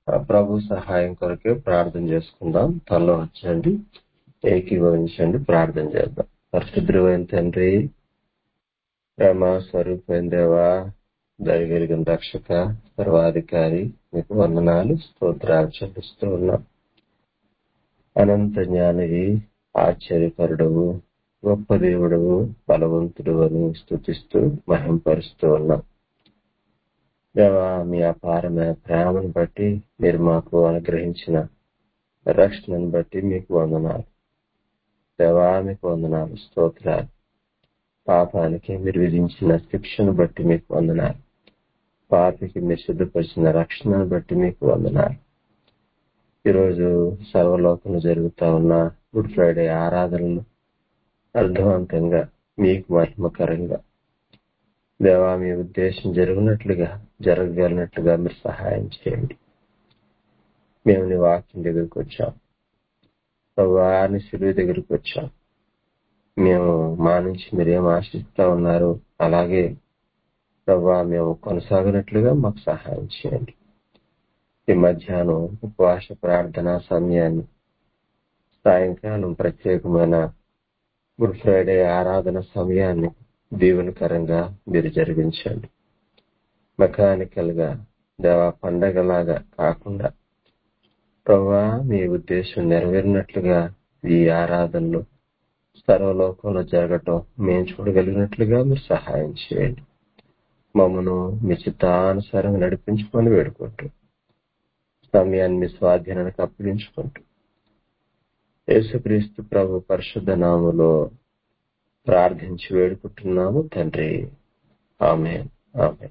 ఆ ప్రభు సహాయం కొరకే ప్రార్థన చేసుకుందాం తనలో వచ్చండి ఏకీభవించండి ప్రార్థన చేద్దాం పరిశుద్ధమైన తండ్రి ప్రేమ స్వరూపమైన దేవా దయగలిగిన రక్షక సర్వాధికారి మీకు వందనాలు స్తోత్రాలు చెల్లిస్తూ ఉన్నాం అనంత జ్ఞానివి ఆశ్చర్యకరుడవు గొప్ప దేవుడవు బలవంతుడు అని స్థుతిస్తూ మహింపరుస్తూ ఉన్నాం దేవా మీ అపారమైన ప్రేమను బట్టి మీరు మాకు అనుగ్రహించిన రక్షణను బట్టి మీకు వందనాలు దేవా మీకు వందనాలు స్తోత్రాలు పాపానికి మీరు విధించిన శిక్షను బట్టి మీకు వందనాలు పాపికి మీరు సిద్ధపరిచిన రక్షణను బట్టి మీకు వందనాలు ఈరోజు సర్వలోకంలో జరుగుతా ఉన్న గుడ్ ఫ్రైడే ఆరాధనలు అర్థవంతంగా మీకు మహిమకరంగా దేవా మీ ఉద్దేశం జరిగినట్లుగా జరగగలిగినట్లుగా మీరు సహాయం చేయండి మేము నీ వాక్యం దగ్గరికి వచ్చాం వారిని సిలువు దగ్గరికి వచ్చాం మేము మా నుంచి మీరు ఏం ఆశిస్తా ఉన్నారు అలాగే ప్రభా మేము కొనసాగినట్లుగా మాకు సహాయం చేయండి ఈ మధ్యాహ్నం ఉపవాస ప్రార్థన సమయాన్ని సాయంకాలం ప్రత్యేకమైన గుడ్ ఫ్రైడే ఆరాధన సమయాన్ని దీవెనకరంగా మీరు జరిగించండి మెకానికల్ గా దేవా పండగలాగా కాకుండా ప్రభా మీ ఉద్దేశం నెరవేరినట్లుగా ఈ ఆరాధనలు సర్వలోకంలో జరగటం మేము చూడగలిగినట్లుగా మీరు సహాయం చేయండి మమ్మను మీ చిత్తానుసారంగా నడిపించుకొని వేడుకుంటూ సమయాన్ని మీ స్వాధీనానికి అప్పగించుకుంటూ యేసుక్రీస్తు ప్రభు పరిశుద్ధ నామములో ప్రార్థించి వేడుకుంటున్నాము తండ్రి ఆమె ఆమె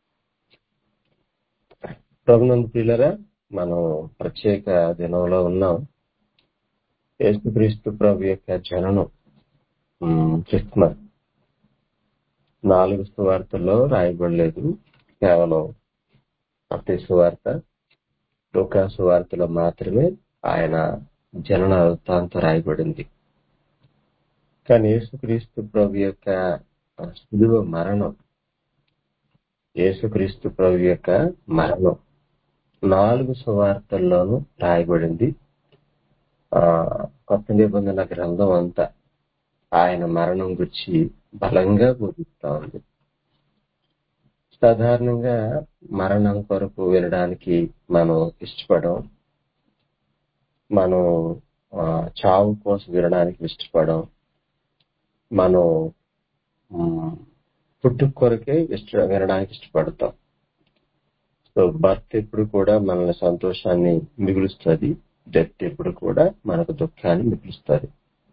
ప్రభునందు పిల్లరా మనం ప్రత్యేక దినంలో ఉన్నాం యేసుక్రీస్తు ప్రభు యొక్క జననం క్రిస్మస్ నాలుగు సువార్తల్లో రాయబడలేదు కేవలం ప్రతి సువార్త లోకా సువార్తలో మాత్రమే ఆయన జనన వృత్తాంతం రాయబడింది కానీ యేసుక్రీస్తు ప్రభు యొక్క శిలువ మరణం యేసుక్రీస్తు ప్రభు యొక్క మరణం నాలుగు సువార్తల్లోనూ రాయబడింది ఆ కొత్త నిబంధన గ్రంథం అంతా ఆయన మరణం గురించి బలంగా బోధిస్తా ఉంది సాధారణంగా మరణం కొరకు వినడానికి మనం ఇష్టపడం మనం చావు కోసం వినడానికి ఇష్టపడం మనం పుట్టుక కొరకే ఇష్ట వినడానికి ఇష్టపడతాం సో బర్త్ ఎప్పుడు కూడా మనల్ని సంతోషాన్ని మిగులుస్తుంది డెత్ ఎప్పుడు కూడా మనకు దుఃఖాన్ని మిగులుస్తుంది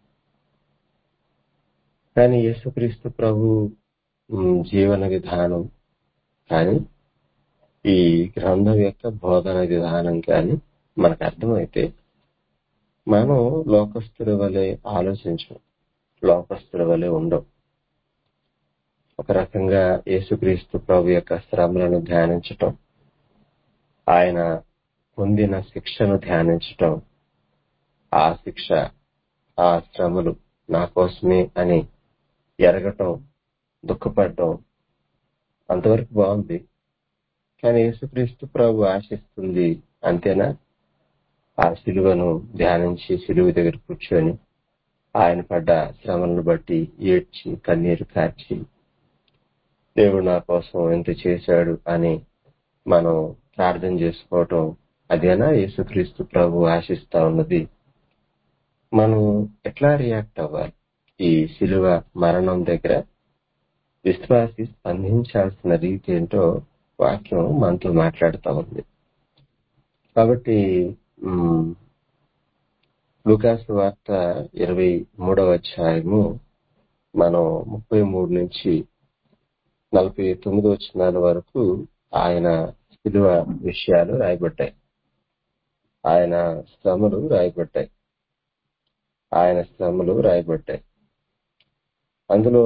కానీ యేసుక్రీస్తు ప్రభు జీవన విధానం కానీ ఈ గ్రంథం యొక్క బోధన విధానం కానీ మనకు అర్థమైతే మనం లోకస్తుల వలె ఆలోచించం లోకస్తుల వలె ఉండవు ఒక రకంగా యేసుక్రీస్తు ప్రభు యొక్క శ్రమలను ధ్యానించటం ఆయన పొందిన శిక్షను ధ్యానించటం ఆ శిక్ష ఆ శ్రమలు నా కోసమే అని ఎరగటం దుఃఖపడటం అంతవరకు బాగుంది కానీ యేసుక్రీస్తు ప్రభు ఆశిస్తుంది అంతేనా ఆ సిలువను ధ్యానించి సిలువ దగ్గర కూర్చొని ఆయన పడ్డ శ్రమలను బట్టి ఏడ్చి కన్నీరు కార్చి దేవుడు నా కోసం ఎంత చేశాడు అని మనం ప్రార్థన చేసుకోవటం అదేనా యేసుక్రీస్తు ప్రభు ఆశిస్తా ఉన్నది మనం ఎట్లా రియాక్ట్ అవ్వాలి ఈ శిలువ మరణం దగ్గర విశ్వాసి స్పందించాల్సిన రీతి ఏంటో వాక్యం మనతో మాట్లాడుతూ ఉంది కాబట్టి లూకాసు వార్త ఇరవై మూడవ అధ్యాయము మనం ముప్పై మూడు నుంచి నలభై తొమ్మిది వచ్చినాల వరకు ఆయన శిలువ విషయాలు రాయబడ్డాయి ఆయన శ్రమలు రాయబడ్డాయి ఆయన శ్రమలు రాయబడ్డాయి అందులో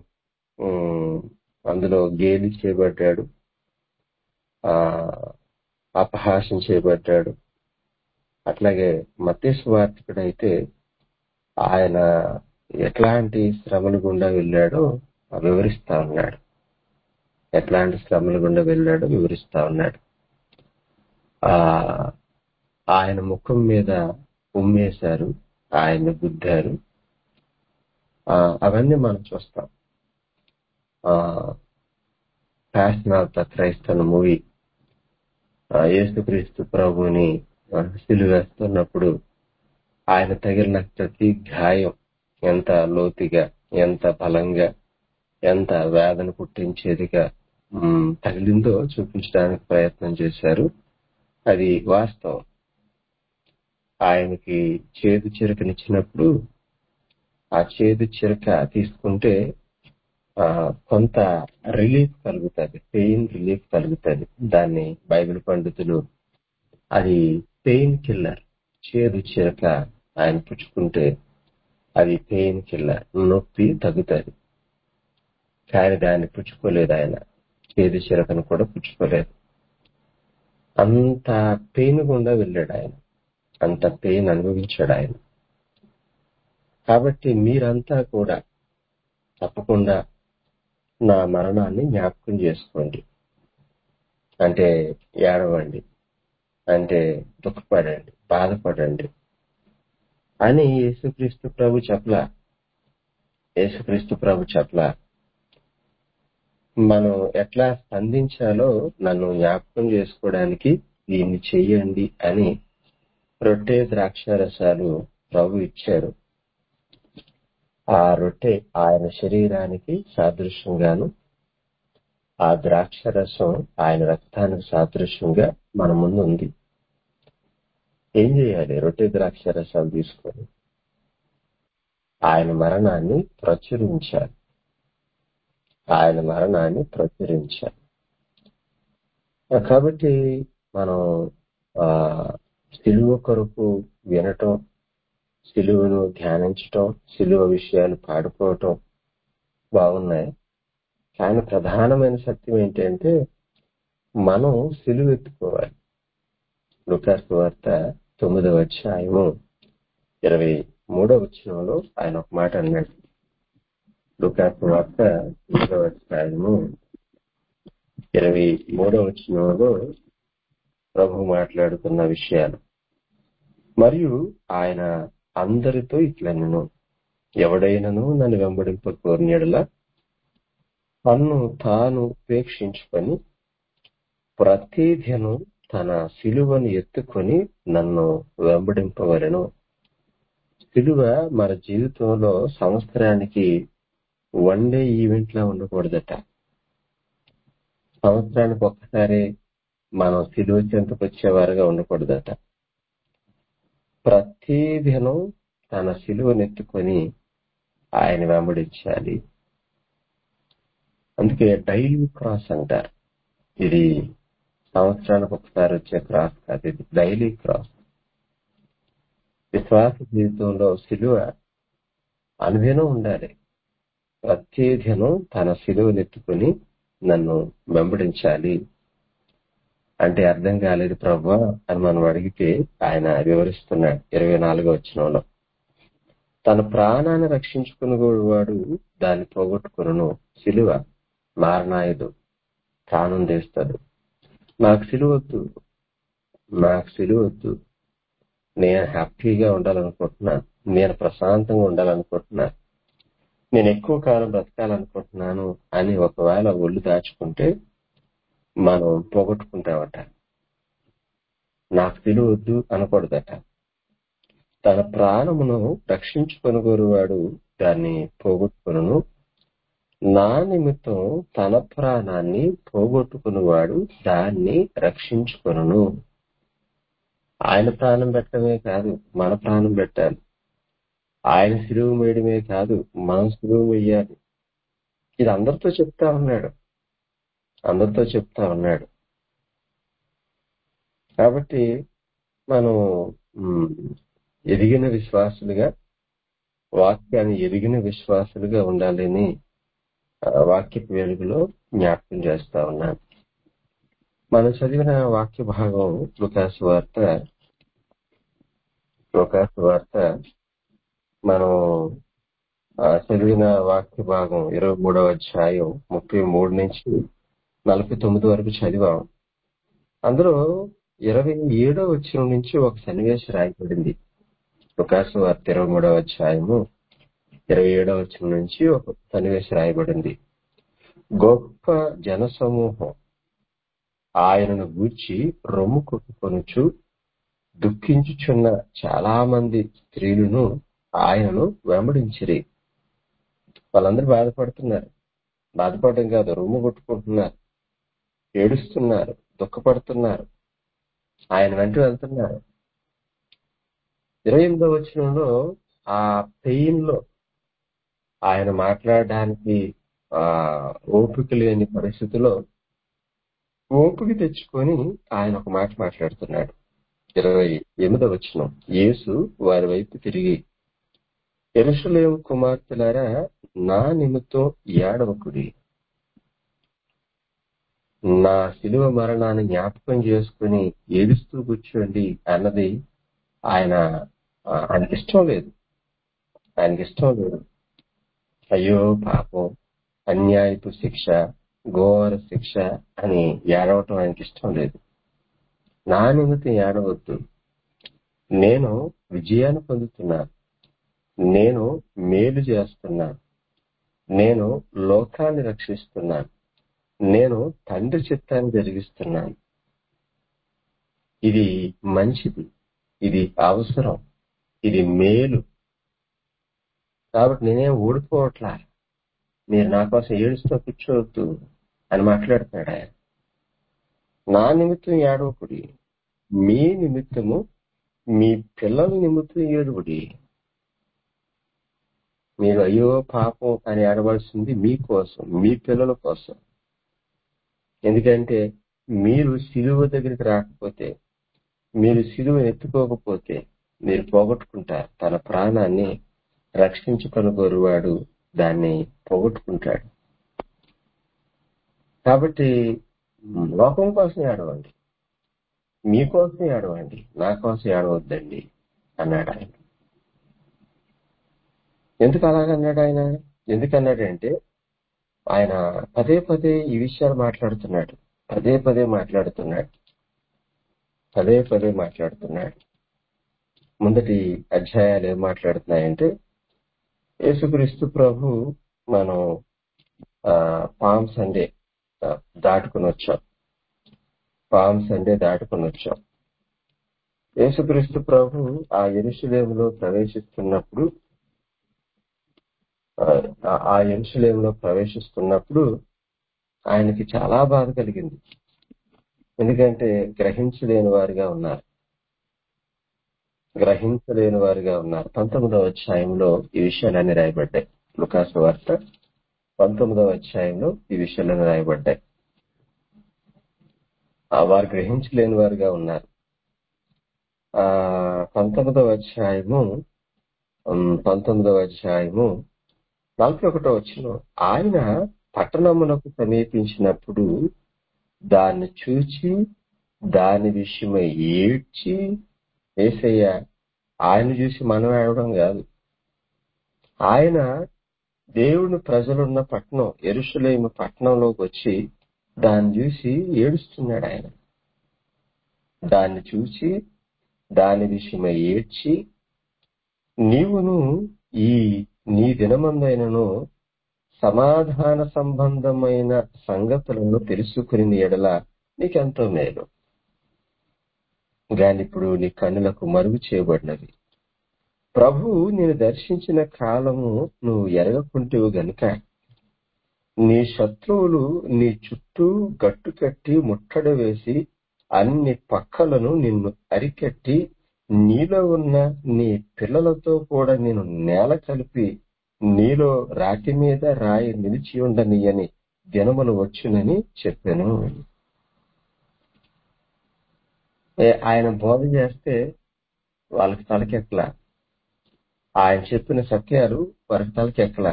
అందులో గేలి చేయబడ్డాడు ఆ అపహాసం చేయబడ్డాడు అట్లాగే మతేసు వార్తికుడైతే ఆయన ఎట్లాంటి శ్రమల గుండా వెళ్ళాడో వివరిస్తా ఉన్నాడు ఎట్లాంటి శ్రమల గుండా వెళ్ళాడో వివరిస్తా ఉన్నాడు ఆ ఆయన ముఖం మీద ఉమ్మేశారు ఆయన గుద్దారు ఆ, అవన్నీ మనం చూస్తాం ఆ ప్యాషన్ ఆఫ్ ద క్రైస్ట్ అన్న మూవీ యేసుక్రీస్తు ప్రభుని ఆ, సిలువేస్తున్నప్పుడు ఆయన తగిలిన ప్రతి గాయం ఎంత లోతుగా ఎంత బలంగా ఎంత వేదన పుట్టించేదిగా ఉమ్, తగిలిందో చూపించడానికి ప్రయత్నం చేశారు అది వాస్తవం ఆయనకి చేదు చిరకనిచ్చినప్పుడు ఆ చేదు చిరక తీసుకుంటే ఆ, కొంత రిలీఫ్ కలుగుతుంది పెయిన్ రిలీఫ్ కలుగుతుంది దాన్ని బైబిల్ పండితులు అది పెయిన్ కిల్లర్ చేదు చిరక ఆయన పుచ్చుకుంటే అది పెయిన్ కిల్లర్ నొప్పి తగ్గుతుంది కానీ దాన్ని పుచ్చుకోలేదు ఆయన చేదు చిరకను కూడా పుచ్చుకోలేదు అంత పెయిన్ గుండా వెళ్ళాడు ఆయన అంత పెయిన్ అనుభవించాడు ఆయన కాబట్టి మీరంతా కూడా తప్పకుండా నా మరణాన్ని జ్ఞాపకం చేసుకోండి అంటే ఏడవండి అంటే దుఃఖపడండి బాధపడండి అని యేసుక్రీస్తు ప్రభు చెప్పలా యేసుక్రీస్తు ప్రభు చెప్పలా మనం ఎట్లా స్పందించాలో నన్ను జ్ఞాపకం చేసుకోవడానికి దీన్ని చెయ్యండి అని రొట్టె ద్రాక్ష రసాలు ప్రభు ఇచ్చారు ఆ రొట్టె ఆయన శరీరానికి సాదృశ్యంగాను ఆ ద్రాక్ష రసం ఆయన రక్తానికి సాదృశ్యంగా మన ముందు ఉంది ఏం చేయాలి రొట్టె ద్రాక్ష రసాలు తీసుకొని ఆయన మరణాన్ని ప్రచురించాలి ఆయన మరణాన్ని ప్రచురించాలి కాబట్టి మనం ఆ సిలువ కొరకు వినటం సిలువను ధ్యానించటం సిలువ విషయాలు పాడుకోవటం బాగున్నాయి కానీ ప్రధానమైన సత్యం ఏంటంటే మనం సిలువ ఎత్తుకోవాలి లుకాసు వార్త తొమ్మిదవ అధ్యాయము ఇరవై మూడవ వచనంలో ఆయన ఒక మాట అన్నాడు లుకాసు వార్త తొమ్మిదవ అధ్యాయము ఇరవై మూడవ వచనంలో ప్రభు మాట్లాడుతున్న విషయాలు మరియు ఆయన అందరితో ఇట్లా నేను ఎవడైనను నన్ను వెంబడింప కోరినలా తన్ను తాను ఉపేక్షించుకొని ప్రతిదినం తన సిలువను ఎత్తుకొని నన్ను వెంబడింపవలను సిలువ మన జీవితంలో సంవత్సరానికి వన్ డే ఈవెంట్ లా ఉండకూడదట సంవత్సరానికి ఒక్కసారి మనం సిలువ చెంతకు వచ్చేవారుగా ఉండకూడదట ప్రతిదినం తన సిలువనెత్తుకొని ఆయన వెంబడించాలి అందుకే డైలీ క్రాస్ అంటారు ఇది సంవత్సరానికి ఒకసారి వచ్చే క్రాస్ కాదు ఇది డైలీ క్రాస్ విశ్వాస జీవితంలో సిలువ అనుదినం ఉండాలి ప్రతిదినం తన సిలువనెత్తుకొని నన్ను వెంబడించాలి అంటే అర్థం కాలేదు ప్రభు అని మనం అడిగితే ఆయన వివరిస్తున్నాడు ఇరవై నాలుగో వచ్చినంలో తన ప్రాణాన్ని రక్షించుకుని వాడు దాన్ని పోగొట్టుకును సిలువ మారణాయుడు ప్రాణం తీస్తాడు నాకు సిలువద్దు నాకు సిలువద్దు నేను హ్యాపీగా ఉండాలనుకుంటున్నాను నేను ప్రశాంతంగా ఉండాలనుకుంటున్నాను నేను ఎక్కువ కాలం బ్రతకాలనుకుంటున్నాను అని ఒకవేళ ఒళ్ళు దాచుకుంటే మనం పోగొట్టుకుంటామట నాకు తెలియవద్దు అనకూడదట తన ప్రాణమును రక్షించుకొనుగోరువాడు దాన్ని పోగొట్టుకును నా నిమిత్తం తన ప్రాణాన్ని పోగొట్టుకునేవాడు దాన్ని రక్షించుకొను ఆయన ప్రాణం పెట్టడమే కాదు మన ప్రాణం పెట్టాలి ఆయన సిలువు వేయడమే కాదు మనం సిలువు వేయాలి ఇది అందరితో చెప్తా ఉన్నాడు అందరితో చెప్తా ఉన్నాడు కాబట్టి మనం మ్, ఎదిగిన విశ్వాసులుగా వాక్యాన్ని ఎదిగిన విశ్వాసులుగా ఉండాలని ఆ, వాక్యపు వెలుగులో జ్ఞాపకం చేస్తా ఉన్నాను మనం చదివిన వాక్య భాగం లుకాసు వార్త లుకాసు వార్త మనం ఆ, చదివిన వాక్య భాగం ఇరవై మూడవ అధ్యాయం ముప్పై మూడు నుంచి నలభై తొమ్మిది వరకు చదివాం అందులో ఇరవై ఏడో వచ్చిన నుంచి ఒక సన్నివేశం రాయబడింది లుకాసు వార్త ఇరవై మూడవ అధ్యాయము ఇరవై ఏడవ వచ్చిన నుంచి ఒక సన్నివేశం రాయబడింది గొప్ప జనసమూహం ఆయనను గూర్చి రొమ్ము కొట్టుకొనుచు దుఃఖించుచున్న చాలా మంది స్త్రీలను ఆయనను వెంబడించిరి వాళ్ళందరూ బాధపడుతున్నారు బాధపడడం కాదు రొమ్ము కొట్టుకుంటున్నారు ఏడుస్తున్నారు దుఃఖపడుతున్నారు ఆయన వెంట వెళ్తున్నారు ఇరవై ఎనిమిదో వచనంలో ఆ పెయిన్ లో ఆయన మాట్లాడడానికి ఆ ఓపిక లేని పరిస్థితిలో ఓపిక తెచ్చుకొని ఆయన ఒక మాట మాట్లాడుతున్నాడు ఇరవై ఎనిమిదో వచనం యేసు వారి వైపు తిరిగి ఎరుసలేం కుమార్తెలారా నా నిమిత్తం ఏడవకుడి నా శిలువ మరణాన్ని జ్ఞాపకం చేసుకుని ఏడుస్తూ కూర్చోండి అన్నది ఆయన ఆ, ఆయనకి ఇష్టం లేదు ఆయనకి ఇష్టం లేదు అయ్యో పాపం అన్యాయపు శిక్ష ఘోర శిక్ష అని ఏడవటం ఆయనకి ఇష్టం లేదు నా నిమిత్తం ఏడవద్దు నేను విజయాన్ని పొందుతున్నాను నేను మేలు చేస్తున్నాను నేను లోకాన్ని రక్షిస్తున్నాను నేను తండ్రి చిత్తాన్ని జరిగిస్తున్నాను ఇది మంచిది ఇది అవసరం ఇది మేలు కాబట్టి నేనేం ఓడిపోవట్లా మీరు నా కోసం ఏడుస్తూ కూర్చోవద్దు అని మాట్లాడుతున్నాడు ఆయన నా నిమిత్తం ఏడవకుడి మీ నిమిత్తము మీ పిల్లల నిమిత్తం ఏడుగుడి మీరు అయ్యో పాపం అని ఏడవలసింది మీ కోసం మీ పిల్లల కోసం ఎందుకంటే మీరు సిలువ దగ్గరికి రాకపోతే మీరు సిలువ ఎత్తుకోకపోతే మీరు పోగొట్టుకుంటారు తన ప్రాణాన్ని రక్షించుకొనగోరువాడు దాన్ని పోగొట్టుకుంటాడు కాబట్టి లోకం కోసం ఏడవండి మీకోసం ఏడవండి నా కోసం ఏడవద్దండి అన్నాడు ఆయన ఎందుకు అలాగన్నాడు ఆయన ఎందుకు అన్నాడంటే ఆయన పదే పదే ఈ విషయాలు మాట్లాడుతున్నాడు పదే పదే మాట్లాడుతున్నాడు పదే పదే మాట్లాడుతున్నాడు ముందటి అధ్యాయాలు ఏం మాట్లాడుతున్నాయంటే యేసుక్రీస్తు ప్రభు మనం ఆ, పామ్ సండే ఆ, దాటుకుని వచ్చాం పామ్ సండే దాటుకుని వచ్చాం యేసుక్రీస్తు ప్రభు ఆ ఎరుసలేములో ప్రవేశిస్తున్నప్పుడు ఆ ఆ ఎరుసలేములో ప్రవేశిస్తున్నప్పుడు ఆయనకి చాలా బాధ కలిగింది ఎందుకంటే గ్రహించలేని వారిగా ఉన్నారు గ్రహించలేని వారిగా ఉన్నారు పంతొమ్మిదవ అధ్యాయంలో ఈ విషయాలన్నీ రాయబడ్డాయి లుకాసు వార్త పంతొమ్మిదవ అధ్యాయంలో ఈ విషయాలన్నీ రాయబడ్డాయి ఆ వారు గ్రహించలేని వారిగా ఉన్నారు ఆ పంతొమ్మిదవ అధ్యాయము ఉమ్, పంతొమ్మిదవ అధ్యాయము నలభై ఒకటో వచ్చిన ఆయన పట్టణమునకు సమీపించినప్పుడు దాన్ని చూచి దాని విషయమై ఏడ్చి ఏసయ్య ఆయన చూసి మనం ఏడవడం కాదు ఆయన దేవుని ప్రజలున్న పట్టణం ఎరుషలేము పట్టణంలోకి వచ్చి దాన్ని చూసి ఏడుస్తున్నాడు ఆయన దాన్ని చూసి దాని విషయమై ఏడ్చి నీవును ఈ నీ దినమందైనను సమాధాన సంబంధమైన సంగతులను తెలుసుకుని ఎడల నీకెంతో మేలు గానిప్పుడు నీ కన్నులకు మరుగు చేయబడినవి ప్రభువు నేను దర్శించిన కాలము నువ్వు ఎరగకుంటేవు గనుక నీ శత్రువులు నీ చుట్టూ గట్టు కట్టి ముట్టడి వేసి అన్ని పక్కలను నిన్ను అరికట్టి నీలో ఉన్న నీ పిల్లలతో కూడా నేను నేల కలిపి నీలో రాతి మీద రాయి నిలిచి ఉండనియని దినములు వచ్చునని చెప్పాను ఏ ఆయన బోధ చేస్తే వాళ్ళకి తలకెక్కలా ఆయన చెప్పిన సత్యాలు వారికి తలకెక్కలా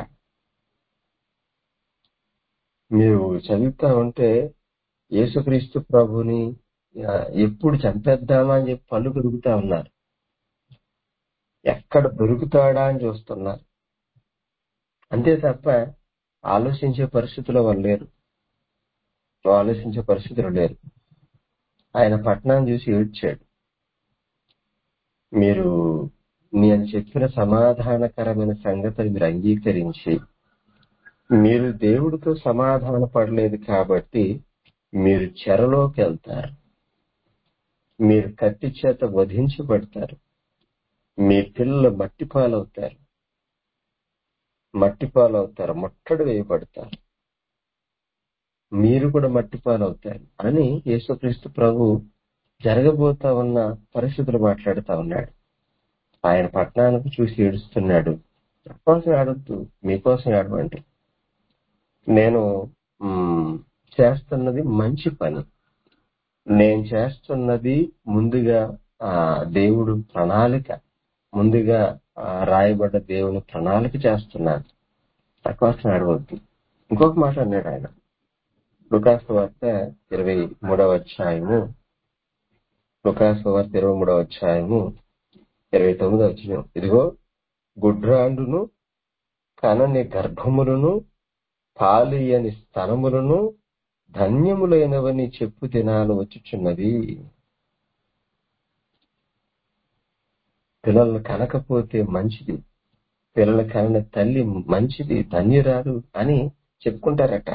మీరు చదువుతా ఉంటే యేసుక్రీస్తు ప్రభుని ఆ, ఎప్పుడు చంపేద్దామా అని చెప్పి పళ్ళు దొరుకుతా ఉన్నారు ఎక్కడ దొరుకుతాడా అని చూస్తున్నారు అంతే తప్ప ఆలోచించే పరిస్థితిలో వాళ్ళు లేరు ఆలోచించే పరిస్థితిలో లేరు ఆయన పట్టణాన్ని చూసి ఏడ్చాడు మీరు నేను చెప్పిన సమాధానకరమైన సంగతిని మీరు అంగీకరించి మీరు దేవుడితో సమాధాన పడలేదు కాబట్టి మీరు చెరలోకి వెళ్తారు మీరు కత్తి చేత వధించబడతారు మీ పిల్లలు మట్టి పాలవుతారు మట్టి పాలవుతారు ముట్టడి వేయబడతారు మీరు కూడా మట్టి పాలవుతారు అని యేసుక్రీస్తు ప్రభు జరగబోతా ఉన్న పరిస్థితులు మాట్లాడుతా ఉన్నాడు ఆయన పట్టణానికి చూసి ఏడుస్తున్నాడు కోసం ఆడొద్దు మీకోసం ఆడమంటే నేను మ్, చేస్తున్నది మంచి పని నేను చేస్తున్నది ముందుగా ఆ దేవుడు ప్రణాళిక ముందుగా ఆ, రాయబడ్డ దేవుని ప్రణాళిక చేస్తున్నాను తక్కువ అడవద్దు ఇంకొక మాట అన్నాడు ఆయన లుకాసు వార్త ఇరవై మూడవ అధ్యాయము లుకాసు వార్త ఇరవై మూడవ అధ్యాయము ఇరవై తొమ్మిదవ వచ్చిన ఇదిగో గుడ్రాండును కనని గర్భములను పాలియని స్తనములను ధన్యములైనవని చెప్పు దినాలు వచ్చుచున్నది పిల్లలను కనకపోతే మంచిది పిల్లలు కనిన తల్లి మంచిది ధన్యురాలు అని చెప్పుకుంటారట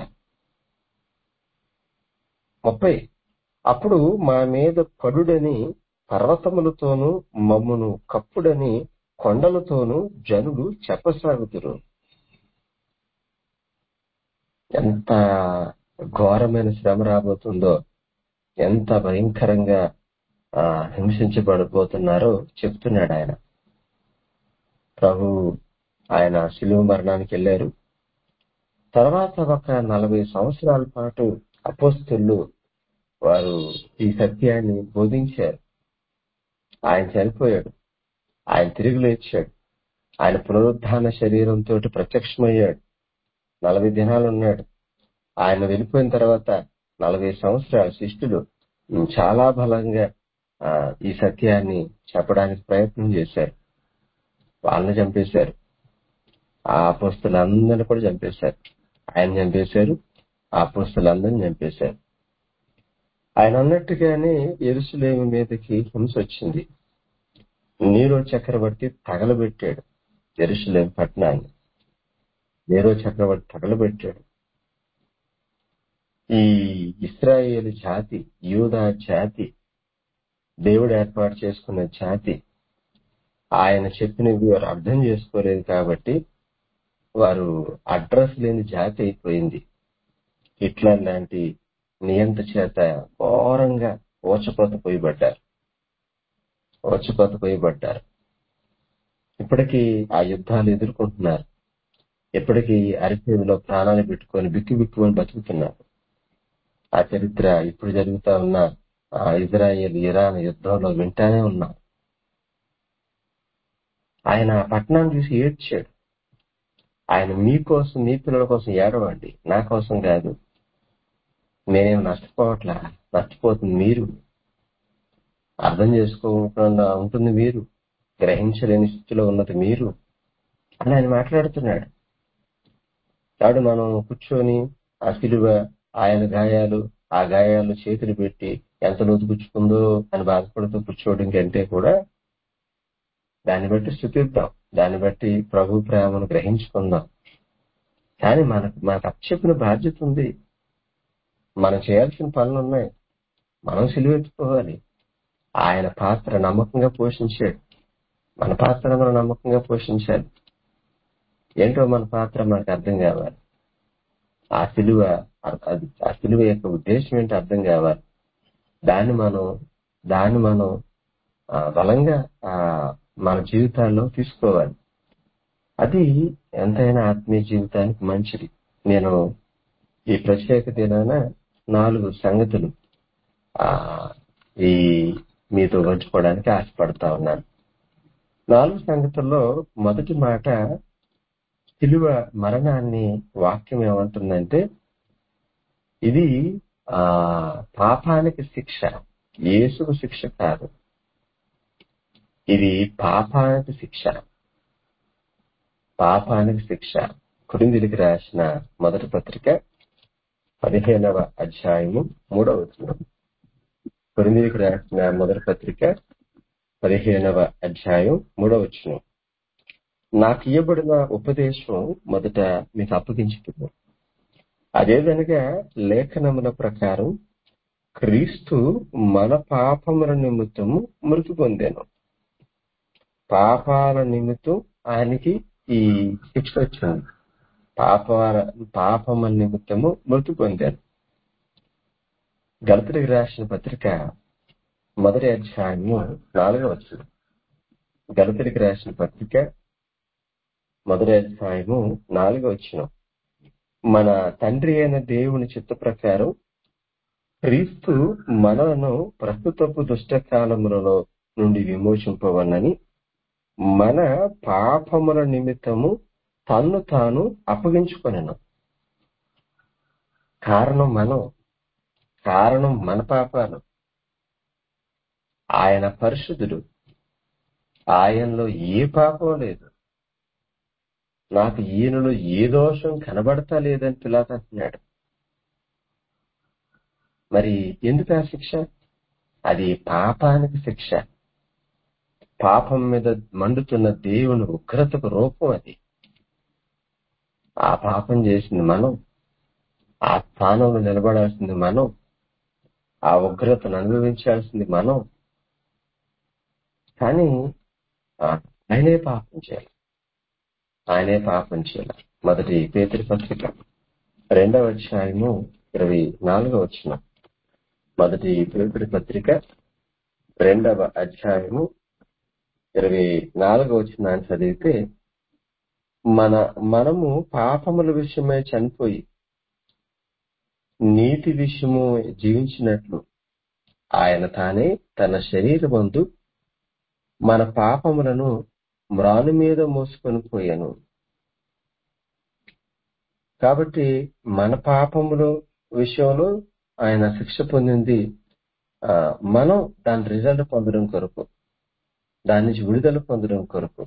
ముప్పై అప్పుడు మా మీద పడుడని పర్వతములతోనూ మమ్మును కప్పుడని కొండలతోనూ జనులు చెప్పసాగుతురు ఎంత ఘోరమైన శ్రమ రాబోతుందో ఎంత భయంకరంగా ఆ, హింసించబడబోతున్నారో చెప్తున్నాడు ఆయన ప్రభు ఆయన శిలువ మరణానికి వెళ్ళారు తర్వాత ఒక నలభై సంవత్సరాల పాటు అపోస్తులు వారు ఈ సత్యాన్ని బోధించారు ఆయన చనిపోయాడు ఆయన తిరిగి లేచాడు ఆయన పునరుద్ధాన శరీరంతో ప్రత్యక్షమయ్యాడు నలభై దినాలు ఉన్నాడు ఆయన వెళ్ళిపోయిన తర్వాత నలభై సంవత్సరాల శిష్యులు ఉమ్, చాలా బలంగా ఆ, ఈ సత్యాన్ని చెప్పడానికి ప్రయత్నం చేశారు వాళ్ళని చంపేశారు ఆ అపోస్తులందరినీ కూడా చంపేశారు ఆయన చంపేశారు ఆ అపోస్తులందరినీ చంపేశారు ఆయన అన్నట్టుగానే ఎరుసలేమి మీదకి హింస వచ్చింది నీరో చక్రవర్తి తగలబెట్టాడు ఎరుసలేం పట్టణాన్ని నీరో చక్రవర్తి తగలబెట్టాడు ఈ ఇస్రాయేల్ జాతి యూదా జాతి దేవుడు ఏర్పాటు చేసుకున్న జాతి ఆయన చెప్పినవి వారు అర్థం చేసుకోలేదు కాబట్టి వారు అడ్రస్ లేని జాతి అయిపోయింది హిట్లర్ లాంటి నియంత చేత ఘోరంగా ఓచకోత పోయబడ్డారు ఓచకోత పోయబడ్డారు ఇప్పటికీ ఆ యుద్ధాలు ఎదుర్కొంటున్నారు ఇప్పటికీ అరిచేతిలో ప్రాణాలు పెట్టుకొని బిక్కు బిక్కుమని బతుకుతున్నారు ఆ చరిత్ర ఇప్పుడు జరుగుతా ఉన్న ఆ ఇజ్రాయెల్ ఇరాన్ యుద్ధంలో వింటానే ఉన్నాం ఆయన ఆ పట్టణాన్ని చూసి ఏడ్చాడు ఆయన మీకోసం మీ పిల్లల కోసం ఏడవండి నా కోసం కాదు నేనేం నష్టపోవట్లా నష్టపోతుంది మీరు అర్థం చేసుకోకుండా ఉంటుంది మీరు గ్రహించలేని స్థితిలో ఉన్నది మీరు అని ఆయన మాట్లాడుతున్నాడు కాబట్టి మనం కూర్చొని ఆ సిలువ ఆయన గాయాలు ఆ గాయాలు చేతులు పెట్టి ఎంత లోతు గుచ్చుకుందో అని బాధపడుతూ కూర్చోవడం కంటే కూడా దాన్ని బట్టి స్థుతిద్దాం దాన్ని బట్టి ప్రభు ప్రేమను గ్రహించుకుందాం కానీ మనకు మనకు అప్పచెప్పిన బాధ్యత ఉంది మనం చేయాల్సిన పనులు ఉన్నాయి మనం సిలువెత్తుకోవాలి ఆయన పాత్ర నమ్మకంగా పోషించాడు మన పాత్ర మనం నమ్మకంగా పోషించాలి ఏంటో మన పాత్ర మనకు అర్థం కావాలి ఆ సిలువ అది ఆ సిలువ యొక్క ఉద్దేశం ఏంటో అర్థం కావాలి దాన్ని మనం దాన్ని మనం ఆ, బలంగా ఆ, మన జీవితాల్లో తీసుకోవాలి అది ఎంతైనా ఆత్మీయ జీవితానికి మంచిది నేను ఈ ప్రత్యేక దినాన నాలుగు సంగతులు ఆ ఈ మీతో పంచుకోవడానికి ఆశపడతా ఉన్నాను నాలుగు సంగతుల్లో మొదటి మాట సిలువ మరణాన్ని వాక్యం ఏమంటుందంటే ఇది ఆ పాపానికి శిక్ష యేసుకు శిక్ష కాదు ఇది పాపానికి శిక్ష పాపానికి శిక్ష కురిందిలికి రాసిన మొదటి పత్రిక పదిహేనవ అధ్యాయము మూడవ వచనం కొరిందీలకు రాసిన మొదటి పత్రిక పదిహేనవ అధ్యాయం మూడవ వచనం నాకు ఇవ్వబడిన ఉపదేశం మొదట మీకు అప్పగించుతుంది అదేదనగా లేఖనముల ప్రకారం క్రీస్తు మన పాపముల నిమిత్తము మృతి పొందాను పాపాల నిమిత్తం ఆయనకి ఈ శిక్ష వచ్చింది పాపాల పాపముల నిమిత్తము మృతి పొందాను గలతుడికి రాసిన పత్రిక మొదటి అధ్యాయము నాలుగవ వచ్చిన గలతుడికి రాసిన పత్రిక మొదటి అధ్యాయము నాలుగవ వచ్చిన మన తండ్రి అయిన దేవుని చిత్త ప్రకారం క్రీస్తు మనలను ప్రస్తుతపు దుష్టకాలములలో నుండి విమోచింపవన్నని మన పాపముల నిమిత్తము తన్ను తాను అప్పగించుకొనను కారణం మనం కారణం మన పాపాలు ఆయన పరిశుద్ధుడు ఆయనలో ఏ పాపం లేదు నాకు ఈయనలో ఏ దోషం కనబడతా లేదని పిలాత్ అంటున్నాడు మరి ఎందుకు ఆ శిక్ష అది పాపానికి శిక్ష పాపం మీద మండుతున్న దేవుని ఉగ్రతకు రూపం అది ఆ పాపం చేసింది మనం ఆ స్థానంలో నిలబడాల్సింది మనం ఆ ఉగ్రతను అనుభవించాల్సింది మనం కానీ ఆ, ఆయనే పాపం చేయాలి ఆయనే పాపం చేయాలి మొదటి పేతరి పత్రిక రెండవ అధ్యాయము ఇరవై నాలుగవ వచ్చిన మొదటి పేతరి పత్రిక రెండవ అధ్యాయము ఇరవై నాలుగవ వచ్చిన చదివితే మన మనము పాపముల విషయమై చనిపోయి నీతి విషయము జీవించినట్లు ఆయన తానే తన శరీరమందు మన పాపములను మ్రాను మీద మోసుకొని పోయాను కాబట్టి మన పాపముల విషయంలో ఆయన శిక్ష పొందింది ఆ, మనం దాని రిజల్ట్ పొందడం కొరకు దాని నుంచి విడుదల పొందడం కొరకు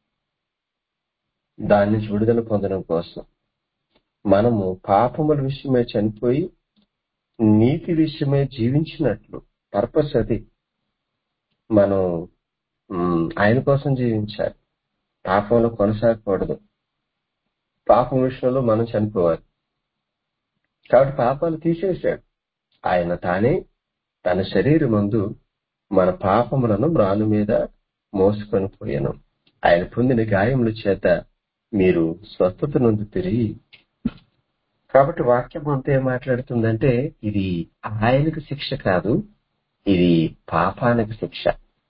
దాని నుంచి విడుదల పొందడం కోసం మనము పాపముల విషయమై చనిపోయి నీతి విషయమై జీవించినట్లు పర్పస్ అది మనం మ్, ఆయన కోసం జీవించాలి పాపంలో కొనసాగకూడదు పాపం విషయంలో మనం చనిపోవాలి కాబట్టి పాపాలు తీసేశాడు ఆయన తానే తన శరీరం ముందు మన పాపములను మ్రాను మీద మోసుకొని పోయాను ఆయన పొందిన గాయముల చేత మీరు స్వస్థత నుండి తిరిగి కాబట్టి వాక్యం అంతా ఏం మాట్లాడుతుందంటే ఇది ఆయనకు శిక్ష కాదు ఇది పాపానికి శిక్ష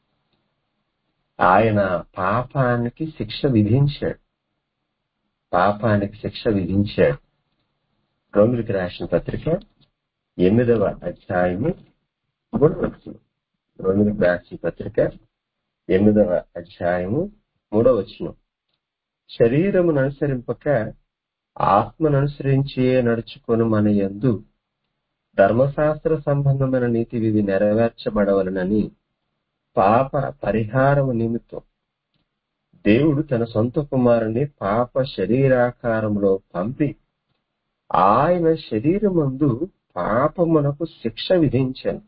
ఆయన పాపానికి శిక్ష విధించాడు పాపానికి శిక్ష విధించాడు రోమిలికి రాసిన పత్రిక ఎనిమిదవ అధ్యాయము మూడవ వచనం రోమిలికి రాసిన పత్రిక ఎనిమిదవ అధ్యాయము మూడవ వచనం శరీరమును అనుసరింపక ఆత్మను అనుసరించి నడుచుకొని మన యందు ధర్మశాస్త్ర సంబంధమైన నీతి విధి నెరవేర్చబడవలనని పాప పరిహారము నిమిత్తం దేవుడు తన సొంత కుమారుని పాప శరీరాకారంలో పంపి ఆయన శరీరమందు పాపమునకు శిక్ష విధించాను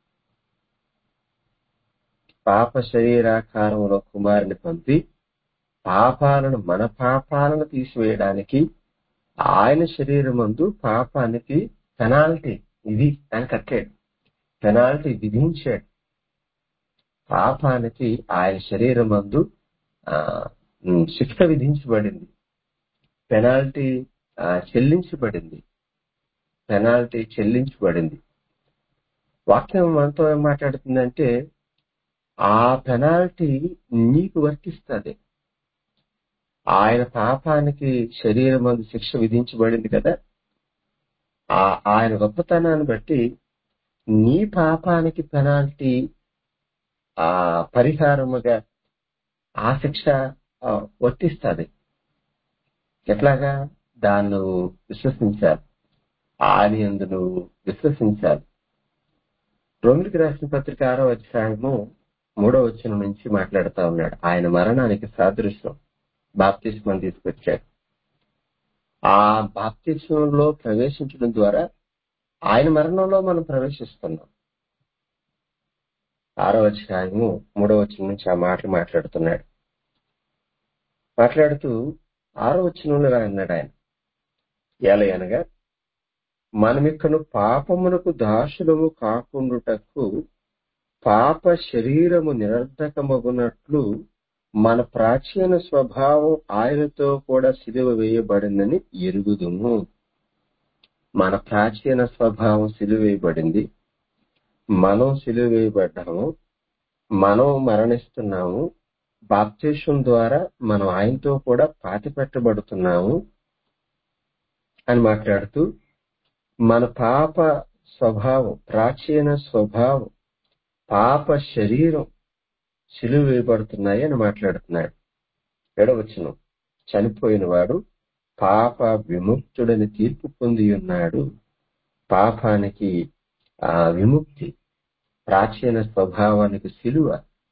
పాప శరీరాకారంలో కుమారుని పంపి పాపాలను మన పాపాలను తీసివేయడానికి ఆయన శరీరమందు పాపానికి పెనాల్టీ ఇది అని కట్టాడు పెనాల్టీ విధించాడు పాపానికి ఆయన శరీరమందు ఆ, ఉమ్, శిక్ష విధించబడింది పెనాల్టీ ఆ, చెల్లించబడింది పెనాల్టీ చెల్లించబడింది వాక్యం మనతో ఏం మాట్లాడుతుందంటే ఆ పెనాల్టీ నీకు వర్తిస్తుంది ఆయన పాపానికి శరీరం మందు శిక్ష విధించబడింది కదా ఆ ఆయన గొప్పతనాన్ని బట్టి నీ పాపానికి పెనాల్టీ ఆ పరిహారముగా ఆ శిక్ష ఆ, వర్తిస్తుంది ఎట్లాగా దాన్ని నువ్వు విశ్వసించాలి ఆయన యందు నువ్వు విశ్వసించాలి రోమిలికి రాసిన పత్రిక ఆరో అధ్యాయము మూడో వచ్చిన నుంచి మాట్లాడుతా ఉన్నాడు ఆయన మరణానికి సాదృశ్యం బాప్తిస్మం తీసుకొచ్చాడు ఆ బాప్తిస్మంలో ప్రవేశించడం ద్వారా ఆయన మరణంలో మనం ప్రవేశిస్తున్నాం ఆరో అధ్యాయము మూడో వచనం నుంచి ఆ మాటలు మాట్లాడుతున్నాడు మాట్లాడుతూ ఆరో వచనంలో ఇలా అన్నాడు ఆయన ఏలయనగా మనమిక్కను పాపమునకు దాసులము కాకుండుటకు పాప శరీరము నిరర్ధకమగునట్లు మన ప్రాచీన స్వభావం ఆయనతో కూడా సిలువ వేయబడిందని ఎరుగుదుము మన ప్రాచీన స్వభావం సిలువ వేయబడింది మనం సిలువ వేయబడ్డాము మనం మరణిస్తున్నాము బాప్తేశం ద్వారా మనం ఆయనతో కూడా పాతి పెట్టబడుతున్నాము అని మాట్లాడుతూ మన పాప స్వభావం ప్రాచీన స్వభావం పాప శరీరం సిలువ వేయబడుతున్నాయి అని మాట్లాడుతున్నాడు ఎడవచ్చును చనిపోయిన వాడు పాప విముక్తుడని తీర్పు పొంది ఉన్నాడు పాపానికి ఆ విముక్తి ప్రాచీన స్వభావానికి సిలువ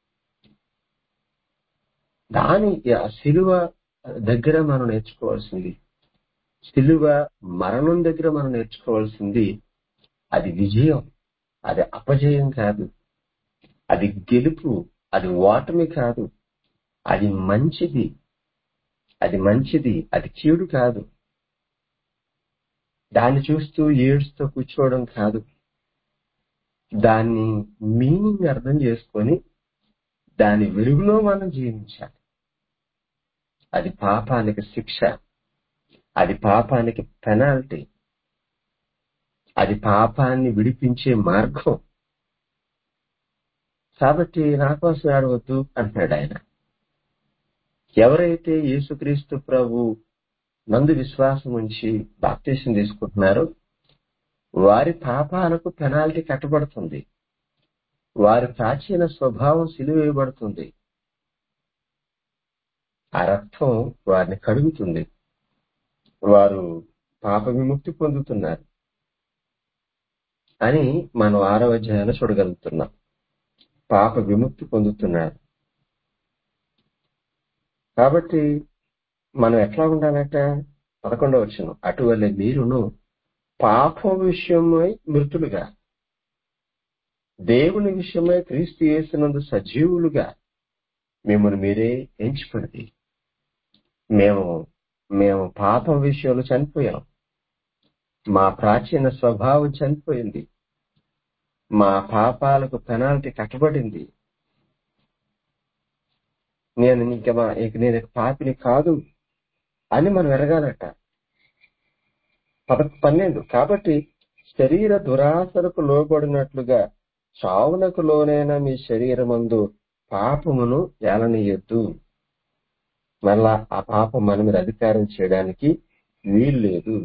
దాని ఆ సిలువ దగ్గర మనం నేర్చుకోవాల్సింది సిలువ మరణం దగ్గర మనం నేర్చుకోవాల్సింది అది విజయం అది అపజయం కాదు అది గెలుపు అది ఓటమి కాదు అది మంచిది అది మంచిది అది కీడు కాదు దాన్ని చూస్తూ ఏడుస్తూ కూర్చోవడం కాదు దాన్ని మీనింగ్ అర్థం చేసుకొని దాని వెలుగులో మనం జీవించాలి అది పాపానికి శిక్ష అది పాపానికి పెనాల్టీ అది పాపాన్ని విడిపించే మార్గం కాబట్టి నా కోసం ఆడవద్దు అంటున్నాడు ఆయన ఎవరైతే యేసుక్రీస్తు ప్రభు నందు విశ్వాసం ఉంచి బాప్తీసం తీసుకుంటున్నారో వారి పాపాలకు పెనాల్టీ కట్టబడుతుంది వారి ప్రాచీన స్వభావం సిలువేయబడుతుంది ఆ రక్తం వారిని కడుగుతుంది వారు పాప విముక్తి పొందుతున్నారు అని మనం ఆరవ అధ్యాయంలో చూడగలుగుతున్నాం పాప విముక్తి పొందుతున్నారు కాబట్టి మనం ఎట్లా ఉండాలట పదకొండవ వచ్చిన అటువల్లే మీరును పాపం విషయమై మృతులుగా దేవుని విషయమై క్రీస్తు చేసినందు సజీవులుగా మిమ్మల్ని మీరే ఎంచుకున్నది మేము మేము పాపం విషయంలో చనిపోయాం మా ప్రాచీన స్వభావం చనిపోయింది మా పాపాలకు పెనాల్టీ కట్టబడింది నేను ఇంక మా ఇక నేను ఇక పాపిని కాదు అని మనం ఎరగాలట పద పన్నెండు కాబట్టి శరీర దురాశలకు లోబడినట్లుగా చావునకు లోనైన మీ శరీరమందు పాపమును ఏలనీయొద్దు మళ్ళా ఆ పాపం మన మీద అధికారం చేయడానికి వీలు లేదు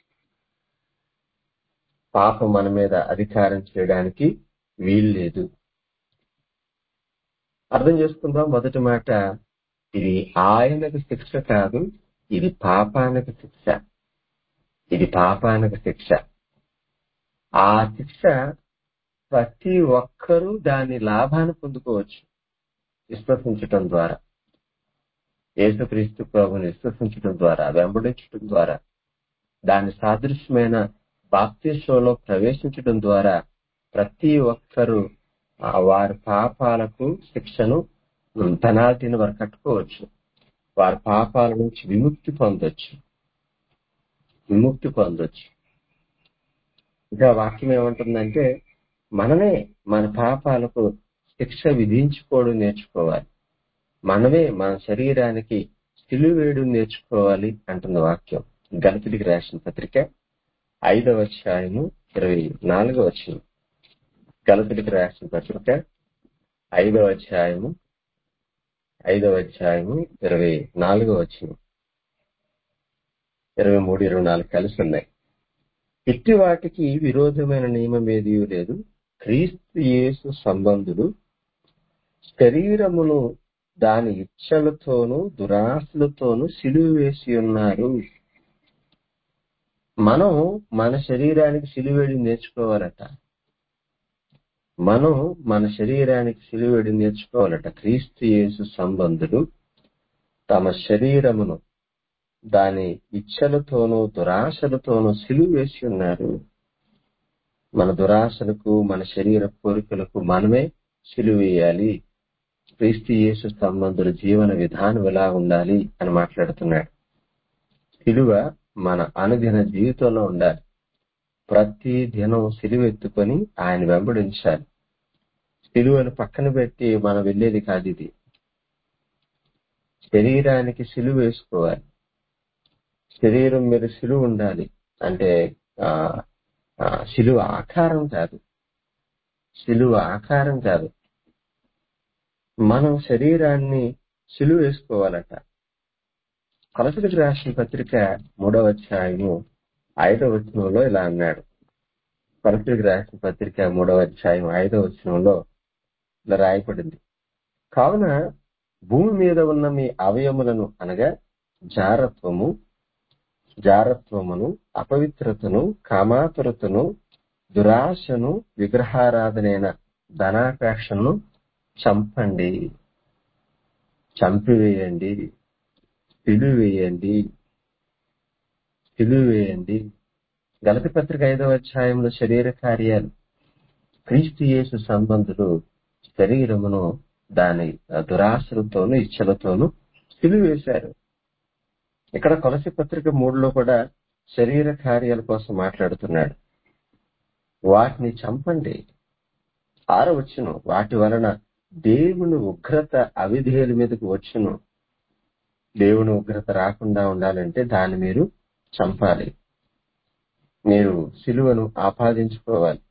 పాపం మన మీద అధికారం చేయడానికి వీలు లేదు అర్థం చేసుకుందాం మొదటి మాట ఇది ఆయనకు శిక్ష కాదు ఇది పాపానికి శిక్ష ఇది పాపానికి శిక్ష ఆ శిక్ష ప్రతి ఒక్కరూ దాని లాభాన్ని పొందుకోవచ్చు విశ్వసించటం ద్వారా యేసుక్రీస్తు ప్రభుని విశ్వసించడం ద్వారా వెంబడించడం ద్వారా దాని సాదృశ్యమైన బాప్తిషంలో ప్రవేశించడం ద్వారా ప్రతి ఒక్కరూ ఆ వారి పాపాలకు శిక్షను పెనాల్టీని వారు కట్టుకోవచ్చు వారి పాపాల నుంచి విముక్తి పొందొచ్చు విముక్తి పొందొచ్చు ఇంకా వాక్యం ఏమంటుందంటే మనమే మన పాపాలకు శిక్ష విధించుకోవడం నేర్చుకోవాలి మనమే మన శరీరానికి సిలువేయడం నేర్చుకోవాలి అంటుంది వాక్యం గణపతికి రాసిన పత్రిక ఐదవ అధ్యాయము ఇరవై నాలుగవ వచ్చిన గణపతికి రాసిన పత్రిక ఐదవ అధ్యాయము ఐదవ అధ్యాయము ఇరవై నాలుగవ వచ్చిన ఇరవై మూడు ఇరవై నాలుగు కలిసి ఉన్నాయి ఇట్టి వాటికి విరోధమైన నియమం ఏదీ లేదు క్రీస్తు యేసు సంబంధుడు శరీరమును దాని ఇచ్చలతోనూ దురాశలతోనూ సిలువ వేసి ఉన్నారు మనం మన శరీరానికి సిలువేడి నేర్చుకోవాలట మనం మన శరీరానికి సిలువేడి నేర్చుకోవాలట క్రీస్తు యేసు సంబంధుడు తమ శరీరమును దాని ఇచ్చలతోనూ దురాశలతోనూ సిలువ వేసి ఉన్నారు మన దురాశలకు మన శరీర కోరికలకు మనమే సిలువ వేయాలి క్రీస్తు యేసు సంబంధుల జీవన విధానం ఎలా ఉండాలి అని మాట్లాడుతున్నాడు సిలువ మన అనుదిన జీవితంలో ఉండాలి ప్రతి దినం సిలువ ఎత్తుకొని ఆయన వెంబడించాలి సిలువను పక్కన పెట్టి మనం వెళ్ళేది కాదు ఇది శరీరానికి సిలువ వేసుకోవాలి శరీరం మీద సిలువ ఉండాలి అంటే ఆ ఆ, సిలువ ఆకారం కాదు సిలువ ఆకారం కాదు మనం శరీరాన్ని సిలువ వేసుకోవాలట కొలసలకు రాసిన పత్రిక మూడవ అధ్యాయము ఐదవ వచనంలో ఇలా అన్నాడు కొలసలకు రాసిన పత్రిక మూడవ అధ్యాయం ఐదవ వచనంలో ఇలా రాయబడింది కావున భూమి మీద ఉన్న మీ అవయములను అనగా జారత్వము జారత్వమును అపవిత్రతను కామాతురతను దురాశను విగ్రహారాధనైన ధనాపేక్షను చంపండి చంపివేయండి పిలువేయండి పిలువేయండి గలతి పత్రిక ఐదవ అధ్యాయంలో శరీర కార్యాలు క్రీస్తు యేసు సంబంధులు శరీరమును దాని దురాశలతోనూ ఇచ్చలతోనూ సిలువేశారు ఇక్కడ కొలసి పత్రిక మూడులో కూడా శరీర కార్యాల కోసం మాట్లాడుతున్నాడు వాటిని చంపండి ఆరో వచ్చును వాటి వలన దేవుని ఉగ్రత అవిధేయుల మీదకి వచ్చును దేవుని ఉగ్రత రాకుండా ఉండాలంటే దాన్ని మీరు చంపాలి మీరు సిలువను ఆపాదించుకోవాలి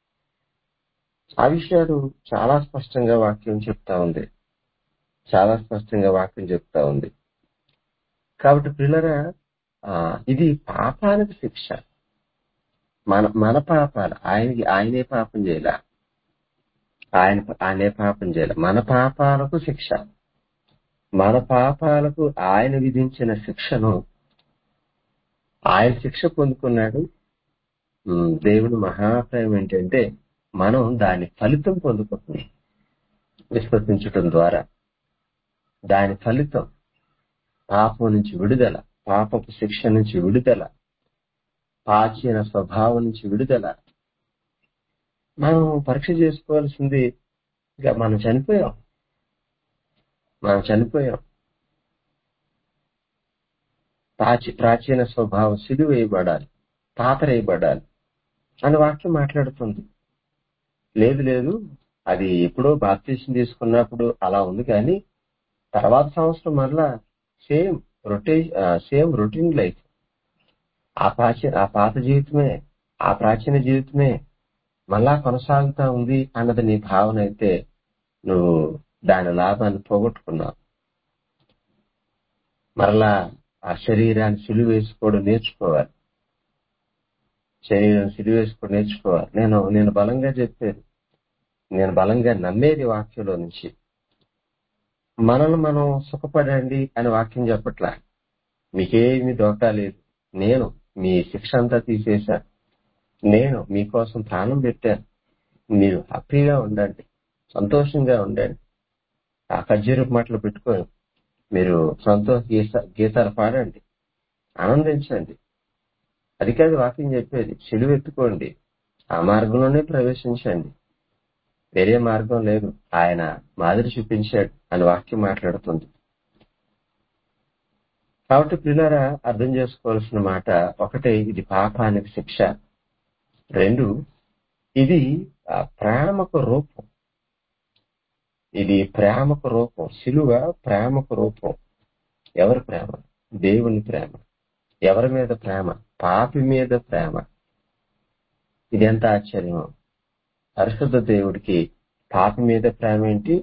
ఆ విషయాలు చాలా స్పష్టంగా వాక్యం చెప్తా ఉంది చాలా స్పష్టంగా వాక్యం చెప్తా ఉంది కాబట్టి పిల్లరా ఆ, ఇది పాపానికి శిక్ష మన మన పాపాలు ఆయనకి ఆయనే పాపం చేయాల ఆయన ఆయనే పాపం చేయాలి మన పాపాలకు శిక్ష మన పాపాలకు ఆయన విధించిన శిక్షను ఆయన శిక్ష పొందుకున్నాడు ఉమ్, దేవుని మహాప్రయం ఏంటంటే మనం దాని ఫలితం పొందుకుంటున్నాం విశ్వసించటం ద్వారా దాని ఫలితం పాపం నుంచి విడుదల పాపపు శిక్ష నుంచి విడుదల ప్రాచీన స్వభావం నుంచి విడుదల మనం పరీక్ష చేసుకోవాల్సింది ఇక మనం చనిపోయాం మనం చనిపోయాం ప్రాచీ ప్రాచీన స్వభావం సిలువేయబడాలి పాతరేయబడాలి అని వాక్యం మాట్లాడుతుంది లేదు లేదు అది ఎప్పుడో బాప్తీసం తీసుకున్నప్పుడు అలా ఉంది కానీ తర్వాత సంవత్సరం మరలా same rote same routine life ఆ ప్రాచీన ఆ పాత జీవితమే ఆ ప్రాచీన జీవితమే మళ్ళా కొనసాగుతా ఉంది అన్నది నీ భావన అయితే నువ్వు దాని లాభాన్ని పోగొట్టుకున్నావు మరలా ఆ శరీరాన్ని సిలువ వేసుకోవడం నేర్చుకోవాలి శరీరం సిలువ వేసుకోవడం నేర్చుకోవాలి నేను నేను బలంగా చెప్పేది నేను బలంగా నమ్మేది వాక్యంలో నుంచి మనల్ని మనం సుఖపడండి అని వాక్యం చెప్పట్లా మీకేమి దోకా లేదు నేను మీ శిక్ష అంతా తీసేశా నేను మీకోసం ప్రాణం పెట్టాను మీరు హ్యాపీగా ఉండండి సంతోషంగా ఉండండి ఆ ఖర్జూరపు మాటలు పెట్టుకొని మీరు సంతోష గీత గీతాలు పాడండి ఆనందించండి అది కాదు వాక్యం చెప్పేది సిలువ ఎత్తుకోండి ఆ మార్గంలోనే ప్రవేశించండి వేరే మార్గం లేదు ఆయన మాదిరి చూపించాడు అని వాక్యం మాట్లాడుతుంది కాబట్టి పిల్లరా అర్థం చేసుకోవాల్సిన మాట ఒకటే ఇది పాపానికి శిక్ష రెండు ఇది ఆ ప్రేమకు రూపం ఇది ప్రేమకు రూపం సిలువ ప్రేమకు రూపం ఎవరి ప్రేమ దేవుని ప్రేమ ఎవరి మీద ప్రేమ పాపి మీద ప్రేమ ఇది ఎంత ఆశ్చర్యం పరిశుద్ధ దేవుడికి పాపి మీద ప్రేమ ఏంటి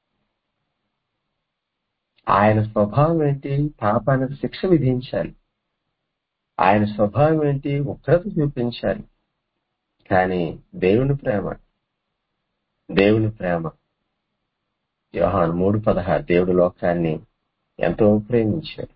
ఆయన స్వభావం ఏంటి పాపానికి శిక్ష విధించాలి ఆయన స్వభావం ఏంటి ఉగ్రత చూపించాలి కానీ దేవుని ప్రేమ దేవుని ప్రేమ యోహాన్ మూడు పదహారు దేవుడు లోకాన్ని ఎంతో ప్రేమించాడు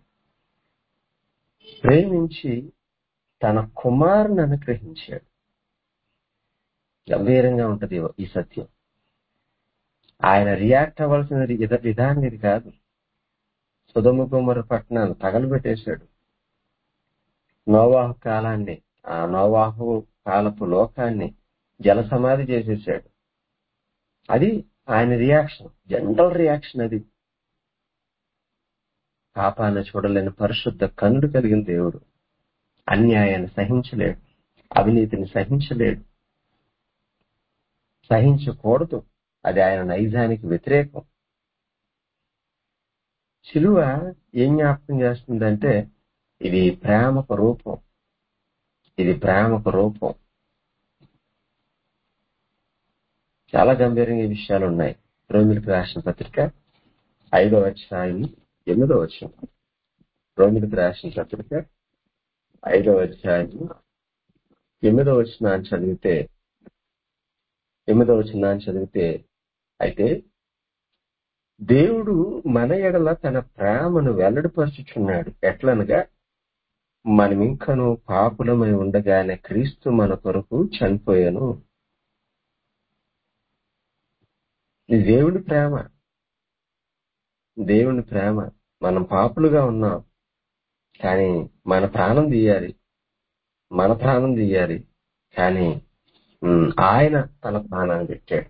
ప్రేమించి తన కుమారుని అనుగ్రహించాడు గంభీరంగా ఉంటది ఈ సత్యం ఆయన రియాక్ట్ అవ్వాల్సిన విధ- విధానం ఇది కాదు సుధమ కుమార పట్టణాన్ని తగలబెట్టేశాడు నోవాహు కాలాన్ని ఆ నోవాహు కాలపు లోకాన్ని జల సమాధి చేసేసాడు అది ఆయన రియాక్షన్ జనరల్ రియాక్షన్ అది పాపాన్ని చూడలేని పరిశుద్ధ కనుడు కలిగిన దేవుడు అన్యాయాన్ని సహించలేడు అవినీతిని సహించలేడు సహించకూడదు అది ఆయన నైజానికి వ్యతిరేకం శిలువ ఏం జ్ఞాపకం చేస్తుందంటే ఇది ప్రేమకు రూపం ఇది ప్రేమకు రూపం చాలా గంభీరంగా ఈ విషయాలు ఉన్నాయి రోమిలకు రాసిన పత్రిక ఐదో అధ్యాయం ఎనిమిదో వచ్చిన రోమిలకు రాసిన పత్రిక ఐదో అధ్యాయం ఎనిమిదో వచ్చిన అని చదివితే ఎనిమిదో వచ్చిన అని చదివితే అయితే దేవుడు మన ఎడల తన ప్రేమను వెల్లడిపరుచుచున్నాడు ఎట్లనగా మనమింకను పాపులమై ఉండగానే క్రీస్తు మన కొరకు చనిపోయాను ఇది దేవుని ప్రేమ దేవుని ప్రేమ మనం పాపులుగా ఉన్నాం కానీ మన ప్రాణం తీయాలి మన ప్రాణం తీయాలి కానీ ఉమ్, ఆయన తన ప్రాణాన్ని పెట్టాడు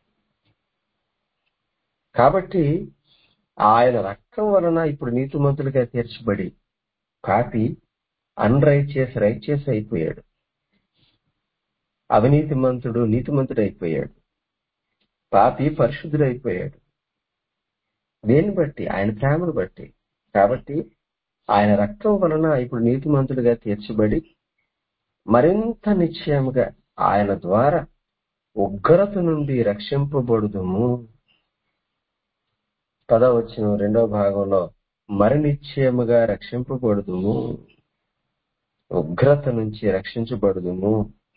కాబట్టి ఆయన రక్తం వలన ఇప్పుడు నీతిమంతులుగా తీర్చబడి కాపి అన్రైచియస్ రైచియస్ అయిపోయాడు అవినీతిమంతుడు నీతిమంతుడు అయిపోయాడు పాపి పరిశుద్ధుడు అయిపోయాడు దేన్ని బట్టి ఆయన ప్రేమను బట్టి కాబట్టి ఆయన రక్తం వలన ఇప్పుడు నీతిమంతుడిగా తీర్చబడి మరింత నిశ్చయముగా ఆయన ద్వారా ఉగ్రత నుండి రక్షింపబడుదుము పదవచ్చిన రెండవ భాగంలో మరి నిశ్చయముగా రక్షింపబడుదుము ఉగ్రత నుంచి రక్షించబడుదుము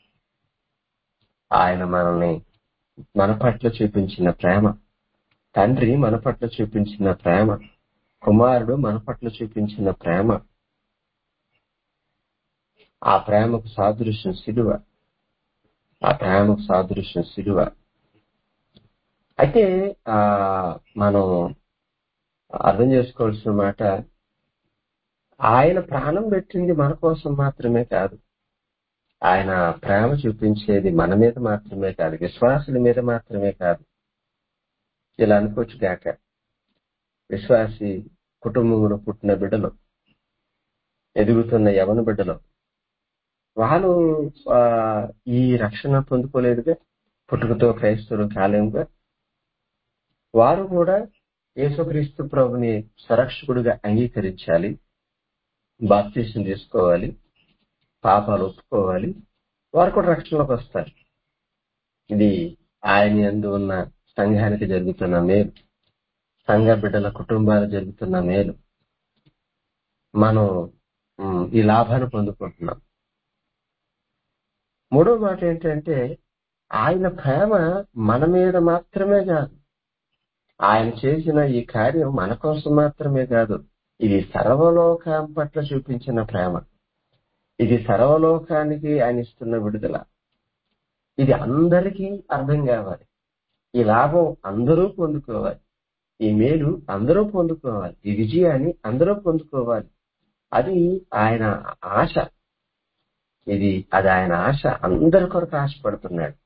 ఆయన మనల్ని మన పట్ల చూపించిన ప్రేమ తండ్రి మన పట్ల చూపించిన ప్రేమ కుమారుడు మన పట్ల చూపించిన ప్రేమ ఆ ప్రేమకు సాదృశ్యం సిలువ ఆ ప్రేమకు సాదృశ్యం సిలువ అయితే ఆ మనం అర్థం చేసుకోవాల్సిన మాట ఆయన ప్రాణం పెట్టింది మన కోసం మాత్రమే కాదు ఆయన ప్రేమ చూపించేది మన మీద మాత్రమే కాదు విశ్వాసుల మీద మాత్రమే కాదు ఇలా అనుకోవచ్చు గాక విశ్వాసి కుటుంబంలో పుట్టిన బిడ్డలు ఎదుగుతున్న యవన బిడ్డలు వాళ్ళు ఆ, ఈ రక్షణ పొందుకోలేదుగా పుట్టుకతో క్రైస్తవులు కాలేముగా వారు కూడా యేసుక్రీస్తు ప్రభుని సంరక్షకుడిగా అంగీకరించాలి బాప్తీసం తీసుకోవాలి పాపాలు ఒప్పుకోవాలి వారు కూడా రక్షణలోకి వస్తారు ఇది ఆయన యందు ఉన్న సంఘానికి జరుగుతున్న మేలు సంఘ బిడ్డల కుటుంబాలు జరుగుతున్న మేలు మనం ఉమ్, ఈ లాభాన్ని పొందుకుంటున్నాం మూడో మాట ఏంటంటే ఆయన ప్రేమ మన మీద మాత్రమే కాదు ఆయన చేసిన ఈ కార్యం మన కోసం మాత్రమే కాదు ఇది సర్వలోకం పట్ల చూపించిన ప్రేమ ఇది సర్వలోకానికి ఆయన ఇస్తున్న విడుదల ఇది అందరికీ అర్థం కావాలి ఈ లాభం అందరూ పొందుకోవాలి ఈ మేలు అందరూ పొందుకోవాలి ఈ విజయాన్ని అందరూ పొందుకోవాలి అది ఆయన ఆశ ఇది అది ఆయన ఆశ అందరి కొరకు ఆశపడుతున్నాడు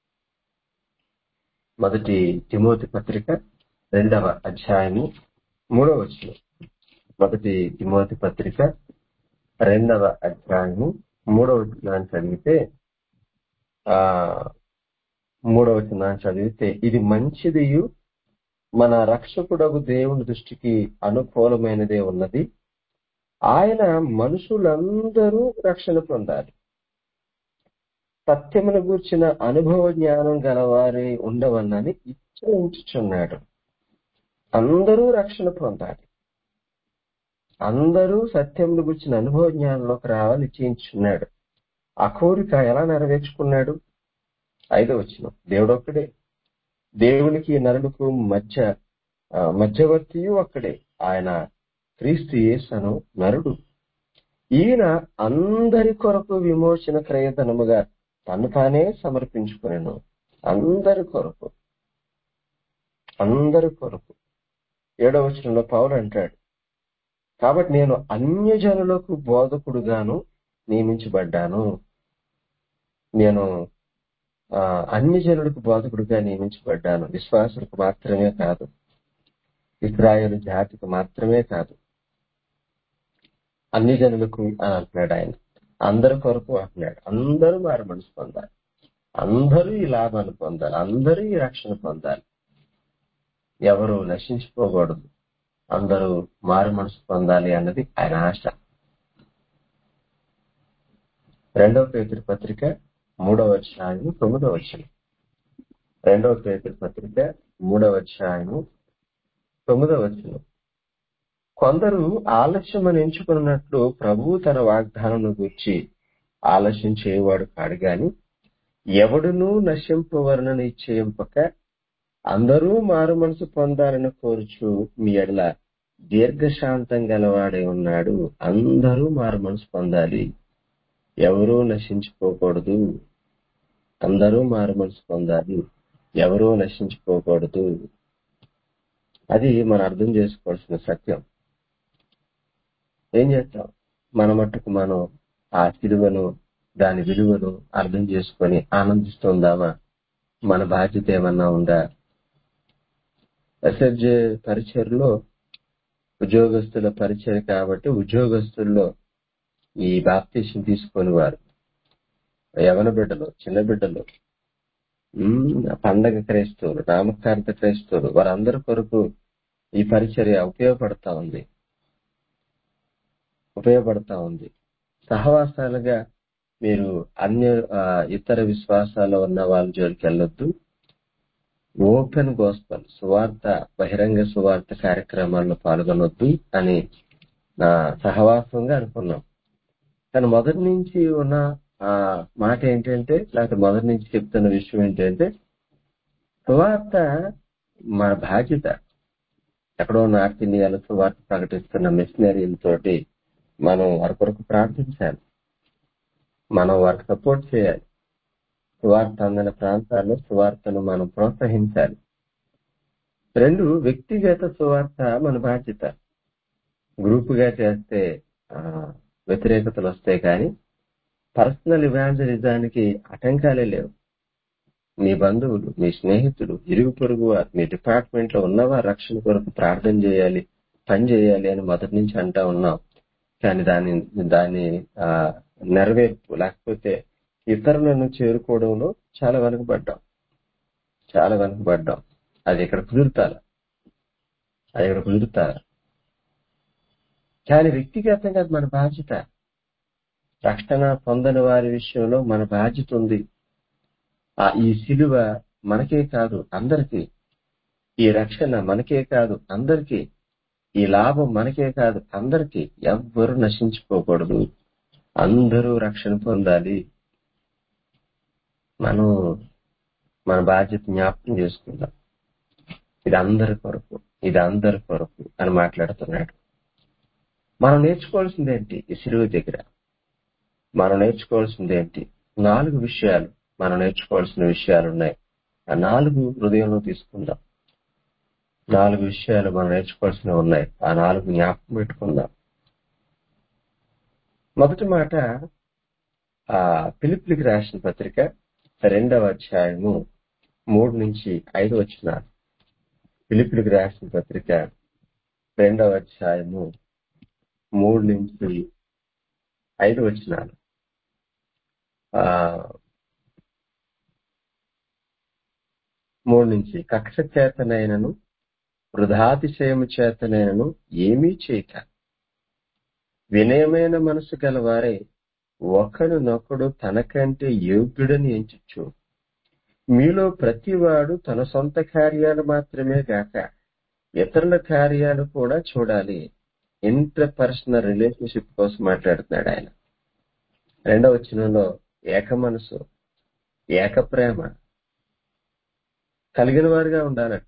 మొదటి తిమోతి పత్రిక రెండవ అధ్యాయము మూడవ వచనం మొదటి తిమోతి పత్రిక రెండవ అధ్యాయము మూడవ వచనాన్ని చదివితే ఆ మూడవ వచనాన్ని చదివితే ఇది మంచిదియు మన రక్షకుడగు దేవుని దృష్టికి అనుకూలమైనదే ఉన్నది ఆయన మనుషులందరూ రక్షణ పొందాలి సత్యమును గూర్చిన అనుభవ జ్ఞానం గలవారే ఉండవన్నని ఇచ్చయించుచున్నాడు అందరూ రక్షణ పొందాలి అందరూ సత్యమును గుర్చిన అనుభవ జ్ఞానంలోకి రావాలి నిశ్చయించున్నాడు ఆ కోరిక ఎలా నెరవేర్చుకున్నాడు ఐదో వచ్చిన దేవుడొక్కడే దేవునికి నరులకు మధ్య ఆ, మధ్యవర్తియు ఒక్కడే ఆయన క్రీస్తు యేసను నరుడు ఈయన అందరి కొరకు విమోచన క్రయధనముగా తను తానే సమర్పించుకునేను అందరి కొరకు అందరి కొరకు ఏడవ వచనంలో పౌలు అంటాడు కాబట్టి నేను అన్యజనులకు బోధకుడుగాను నియమించబడ్డాను నేను ఆ, అన్ని జనులకు బోధకుడిగా నియమించబడ్డాను విశ్వాసులకు మాత్రమే కాదు ఇస్రాయేల్ జాతికి మాత్రమే కాదు అన్ని జనులకు అని అంటున్నాడు ఆయన అందరి కొరకు అంటున్నాడు అందరూ మారు మనసు పొందాలి అందరూ ఈ లాభాన్ని పొందాలి అందరూ ఈ రక్షణ పొందాలి ఎవరు నశించిపోకూడదు అందరూ మారు మనసు పొందాలి అన్నది ఆయన ఆశ రెండవ పేతురు పత్రిక మూడవ అధ్యాయము తొమ్మిదవ వచనం రెండవ పేతురు పత్రిక మూడవ అధ్యాయము తొమ్మిదవ వచనం కొందరు ఆలస్యం అని ఎంచుకున్నట్లు ప్రభువు తన వాగ్దానం గురించి ఆలస్యం చేయవాడు కాడు గాని ఎవడునూ నశింపవరనని నిశ్చయింపక అందరూ మారు మనసు పొందాలని కోరుచు మీ ఎడల దీర్ఘశాంతం గలవాడే ఉన్నాడు అందరూ మారు మనసు పొందాలి ఎవరూ నశించిపోకూడదు అందరూ మారు మనసు పొందాలి ఎవరూ నశించిపోకూడదు అది మనం అర్థం చేసుకోవాల్సిన సత్యం ఏం చేస్తాం మన మట్టుకు మనం ఆ విలువను దాని విలువను అర్థం చేసుకొని ఆనందిస్తుందామా మన బాధ్యత ఏమన్నా ఉందా ఎస్ఎఫ్జే పరిచయలో ఉద్యోగస్తుల పరిచయం కాబట్టి ఉద్యోగస్తుల్లో ఈ బాప్తీసం తీసుకొని వారు యవన బిడ్డలు చిన్న బిడ్డలు ఉమ్, పండగ క్రైస్తవులు నామకార్థ క్రైస్తవులు వారందరి కొరకు ఈ పరిచర్య ఉపయోగపడతా ఉంది ఉపయోగపడతా ఉంది సహవాసాలుగా మీరు అన్య ఆ, ఇతర విశ్వాసాల్లో ఉన్న వాళ్ళ జోలికి వెళ్ళొద్దు ఓపెన్ గోస్పల్ సువార్త బహిరంగ సువార్త కార్యక్రమాల్లో పాల్గొనొద్దు అని నా సహవాసంగా అనుకున్నాం కానీ మొదటి నుంచి ఉన్న ఆ మాట ఏంటంటే లేకపోతే మొదటి నుంచి చెప్తున్న విషయం ఏంటంటే సువార్త మన బాధ్యత ఎక్కడో నార్త్ ఇండియాలో సువార్త ప్రకటిస్తున్న మిషనరీలతోటి మనం వారి కొరకు ప్రార్థించాలి మనం వారికి సపోర్ట్ చేయాలి సువార్త అందిన ప్రాంతాల్లో సువార్తను మనం ప్రోత్సహించాలి రెండు వ్యక్తిగత సువార్త మన బాధ్యత గ్రూపుగా చేస్తే ఆ, వ్యతిరేకతలు వస్తాయి కానీ పర్సనల్ ఇవాంజలిజానికి ఆటంకాలే లేవు మీ బంధువులు మీ స్నేహితులు ఇరుగు పొరుగు వారు మీ డిపార్ట్మెంట్ లో ఉన్నవారు రక్షణ కొరకు ప్రార్థన చేయాలి పని చేయాలి అని మొదటి నుంచి అంటా ఉన్నాం కానీ దాని దాని ఆ, నెరవేర్పు లేకపోతే ఇతరులను చేరుకోవడంలో చాలా వెనుకబడ్డాం చాలా వెనుకబడ్డాం అది ఇక్కడ కుదురుతారు అది ఇక్కడ కుదురుతారు కానీ వ్యక్తిగతంగా అది మన బాధ్యత రక్షణ పొందని వారి విషయంలో మన బాధ్యత ఉంది ఆ ఈ సిలువ మనకే కాదు అందరికీ ఈ రక్షణ మనకే కాదు అందరికీ ఈ లాభం మనకే కాదు అందరికీ ఎవ్వరూ నశించుకోకూడదు అందరూ రక్షణ పొందాలి మనం మన బాధ్యత జ్ఞాపకం చేసుకుందాం ఇది అందరి కొరకు ఇది అందరి కొరకు అని మాట్లాడుతున్నాడు మనం నేర్చుకోవాల్సింది ఏంటి ఈ సిలువ దగ్గర మనం నేర్చుకోవాల్సింది ఏంటి నాలుగు విషయాలు మనం నేర్చుకోవాల్సిన విషయాలు ఉన్నాయి ఆ నాలుగు హృదయంలో తీసుకుందాం నాలుగు విషయాలు మనం నేర్చుకోవాల్సినవి ఉన్నాయి ఆ నాలుగు జ్ఞాపకం పెట్టుకుందాం మొదటి మాట ఆ పిలిపిలికి రాసిన పత్రిక రెండవ అధ్యాయము మూడు నుంచి ఐదు వచ్చిన పిలిపిలికి రాసిన పత్రిక రెండవ అధ్యాయము మూడు నుంచి ఐదు వచ్చినాలు ఆ మూడు నుంచి కక్ష చేతనైనను వృధాతిశయము చేతనైనను ఏమీ చేయక వినయమైన మనసు గలవారే ఒకరినొకడు తనకంటే యోగ్యుడని ఎంచచ్చు మీలో ప్రతివాడు తన సొంత కార్యాలు మాత్రమే గాక ఇతరుల కార్యాలు కూడా చూడాలి ఇంటర్ పర్సనల్ రిలేషన్షిప్ కోసం మాట్లాడుతున్నాడు ఆయన రెండవ వచనంలో ఏక మనసు ఏక ప్రేమ కలిగిన వారుగా ఉండాలట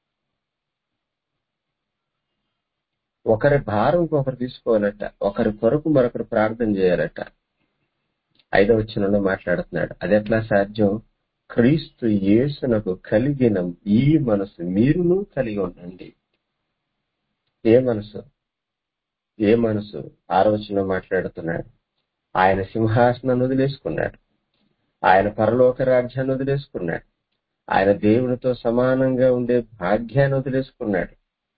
ఒకరి భారం ఇంకొకరు తీసుకోవాలట ఒకరి కొరకు మరొకరు ప్రార్థన చేయాలట ఐదవ వచనంలో మాట్లాడుతున్నాడు అది ఎట్లా సాధ్యం క్రీస్తు యేసునకు కలిగిన ఈ మనసు మీరును కలిగి ఉండండి ఏ మనసు ఏ మనసు ఆరవచనంలో మాట్లాడుతున్నాడు ఆయన సింహాసనాన్ని వదిలేసుకున్నాడు ఆయన పరలోక రాజ్యాన్ని వదిలేసుకున్నాడు ఆయన దేవునితో సమానంగా ఉండే భాగ్యాన్ని వదిలేసుకున్నాడు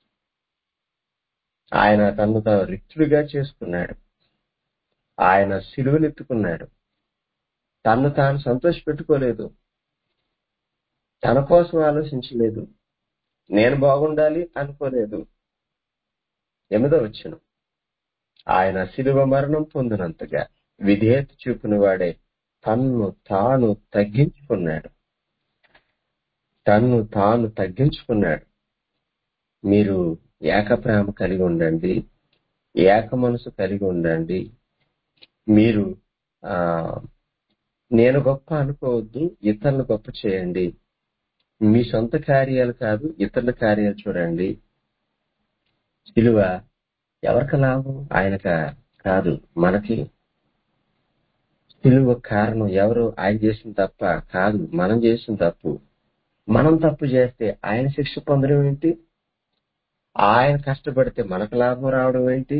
ఆయన తను తాను రిక్తుడిగా చేసుకున్నాడు ఆయన సిలువనెత్తుకున్నాడు తను తాను సంతోష పెట్టుకోలేదు తన కోసం ఆలోచించలేదు నేను బాగుండాలి అనుకోలేదు ఎనిమిదో వచ్చును ఆయన శిలువ మరణం పొందినంతగా విధేయత చూపిన వాడే తన్ను తాను తగ్గించుకున్నాడు తన్ను తాను తగ్గించుకున్నాడు మీరు ఏక ప్రేమ కలిగి ఉండండి ఏక మనసు కలిగి ఉండండి మీరు ఆ నేను గొప్ప అనుకోవద్దు ఇతరులు గొప్ప చేయండి మీ సొంత కార్యాలు కాదు ఇతరుల కార్యాలు చూడండి విలువ ఎవరికి లాభం ఆయనక కాదు మనకి విలువ కారణం ఎవరు ఆయన చేసిన తప్ప కాదు మనం చేసిన తప్పు మనం తప్పు చేస్తే ఆయన శిక్ష పొందడం ఏంటి ఆయన కష్టపడితే మనకు లాభం రావడం ఏంటి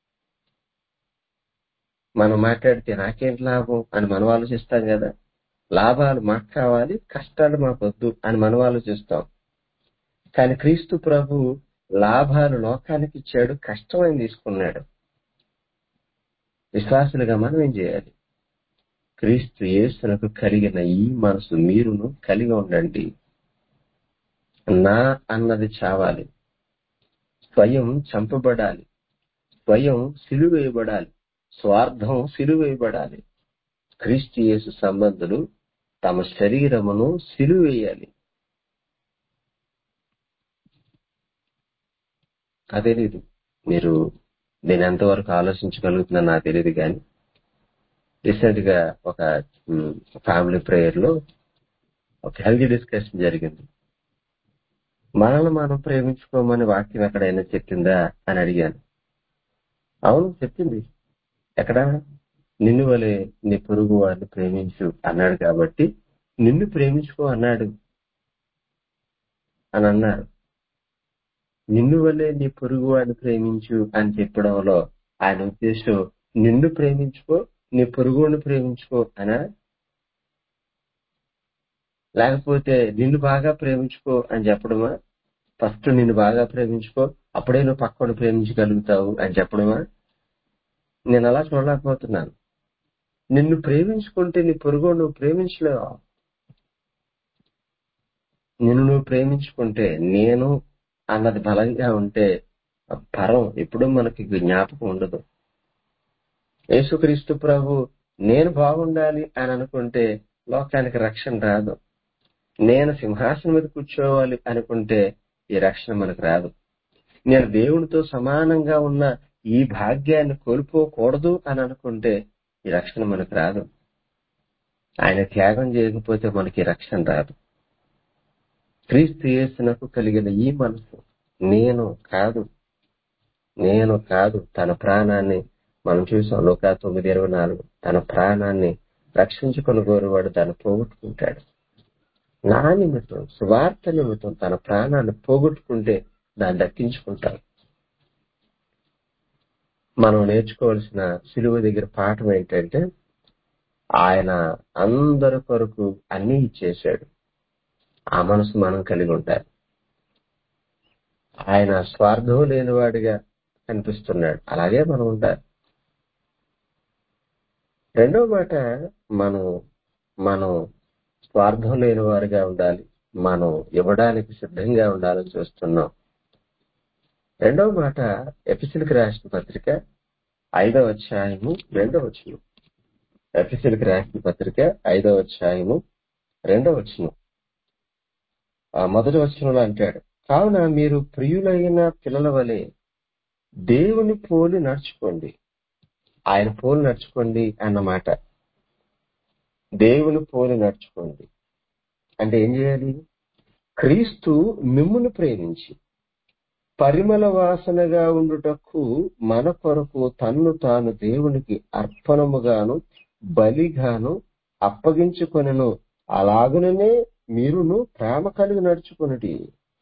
మనం మాట్లాడితే నాకేంటి లాభం అని మనం ఆలోచిస్తాం కదా లాభాలు మాకు కావాలి కష్టాలు మాకు వద్దు అని మనం ఆలోచిస్తాం కానీ క్రీస్తు ప్రభు లాభాలు లోకానికి ఇచ్చాడు కష్టం ఆయన తీసుకున్నాడు విశ్వాసులుగా మనం ఏం చేయాలి క్రీస్తు యేసునకు కలిగిన ఈ మనసు మీరును కలిగి ఉండండి నా అన్నది చావాలి స్వయం చంపబడాలి స్వయం సిలువేయబడాలి స్వార్థం సిలువేయబడాలి క్రీస్తు యేసు సంబంధులు తమ శరీరమును సిలువేయాలి తెలీదు మీరు నేను ఎంతవరకు ఆలోచించగలుగుతున్నా నాకు తెలియదు కానీ రీసెంట్ గా ఒక ఫ్యామిలీ ప్రేయర్ లో ఒక హెల్తీ డిస్కషన్ జరిగింది మనల్ని మనం ప్రేమించుకోమని వాక్యం ఎక్కడైనా చెప్పిందా అని అడిగాను అవును చెప్పింది ఎక్కడ నిన్ను వలె నీ పొరుగు వారిని ప్రేమించు అన్నాడు కాబట్టి నిన్ను ప్రేమించుకో అన్నాడు అని అన్నారు నిన్ను వలె నీ పొరుగు వారిని ప్రేమించు అని చెప్పడంలో ఆయన ఉద్దేశం నిన్ను ప్రేమించుకో నీ పొరుగుని ప్రేమించుకో అనా లేకపోతే నిన్ను బాగా ప్రేమించుకో అని చెప్పడమా ఫస్ట్ నిన్ను బాగా ప్రేమించుకో అప్పుడే నువ్వు పక్కను ప్రేమించగలుగుతావు అని చెప్పడమా నేను అలా చూడలేకపోతున్నాను నిన్ను ప్రేమించుకుంటే నీ పొరుగు నువ్వు ప్రేమించలేవా నిన్ను నువ్వు ప్రేమించుకుంటే నేను అన్నది బలంగా ఉంటే పరం ఎప్పుడూ మనకి జ్ఞాపకం ఉండదు యేసుక్రీస్తు ప్రభు నేను బాగుండాలి అని అనుకుంటే లోకానికి రక్షణ రాదు నేను సింహాసనం మీద కూర్చోవాలి అనుకుంటే ఈ రక్షణ మనకు రాదు నేను దేవునితో సమానంగా ఉన్న ఈ భాగ్యాన్ని కోల్పోకూడదు అని అనుకుంటే ఈ రక్షణ మనకు రాదు ఆయన త్యాగం చేయకపోతే మనకి రక్షణ రాదు క్రీస్తు యేసునకు కలిగిన ఈ మనసు నేను కాదు నేను కాదు తన ప్రాణాన్ని మనం చూసాం లోకా తొమ్మిది ఇరవై నాలుగు తన ప్రాణాన్ని రక్షించుకొని కోరువాడు దాన్ని పోగొట్టుకుంటాడు నా నిమిత్తం స్వార్థ నిమిత్తం తన ప్రాణాన్ని పోగొట్టుకుంటే దాన్ని దక్కించుకుంటాం మనం నేర్చుకోవాల్సిన సిలువ దగ్గర పాఠం ఏంటంటే ఆయన అందరి కొరకు అన్ని ఇచ్చేశాడు ఆ మనసు మనం కలిగి ఉండాలి ఆయన స్వార్థం లేనివాడిగా కనిపిస్తున్నాడు అలాగే మనం ఉండాలి రెండో మాట మనం మనం స్వార్థం లేని వారిగా ఉండాలి మనం ఇవ్వడానికి సిద్ధంగా ఉండాలని చూస్తున్నాం రెండవ మాట ఎపిసిల్కి రాసిన పత్రిక ఐదవ అధ్యాయము రెండవ వచనం ఎపిసిల్కి రాసిన పత్రిక ఐదవ అధ్యాయము రెండవ వచనం ఆ మొదటి వచనంలో అంటాడు కావున మీరు ప్రియులైన పిల్లల వలె దేవుని పోలి నడుచుకోండి ఆయన పోలి నడుచుకోండి అన్నమాట దేవుని పోలి నడుచుకోండి అంటే ఏం చేయాలి క్రీస్తు మిమ్మును ప్రేమించి పరిమళ వాసనగా ఉండుటకు మన కొరకు తన్ను తాను దేవునికి అర్పణముగాను బలిగాను అప్పగించుకొనను అలాగుననే మీరును ప్రేమ కలిగి నడుచుకున్నది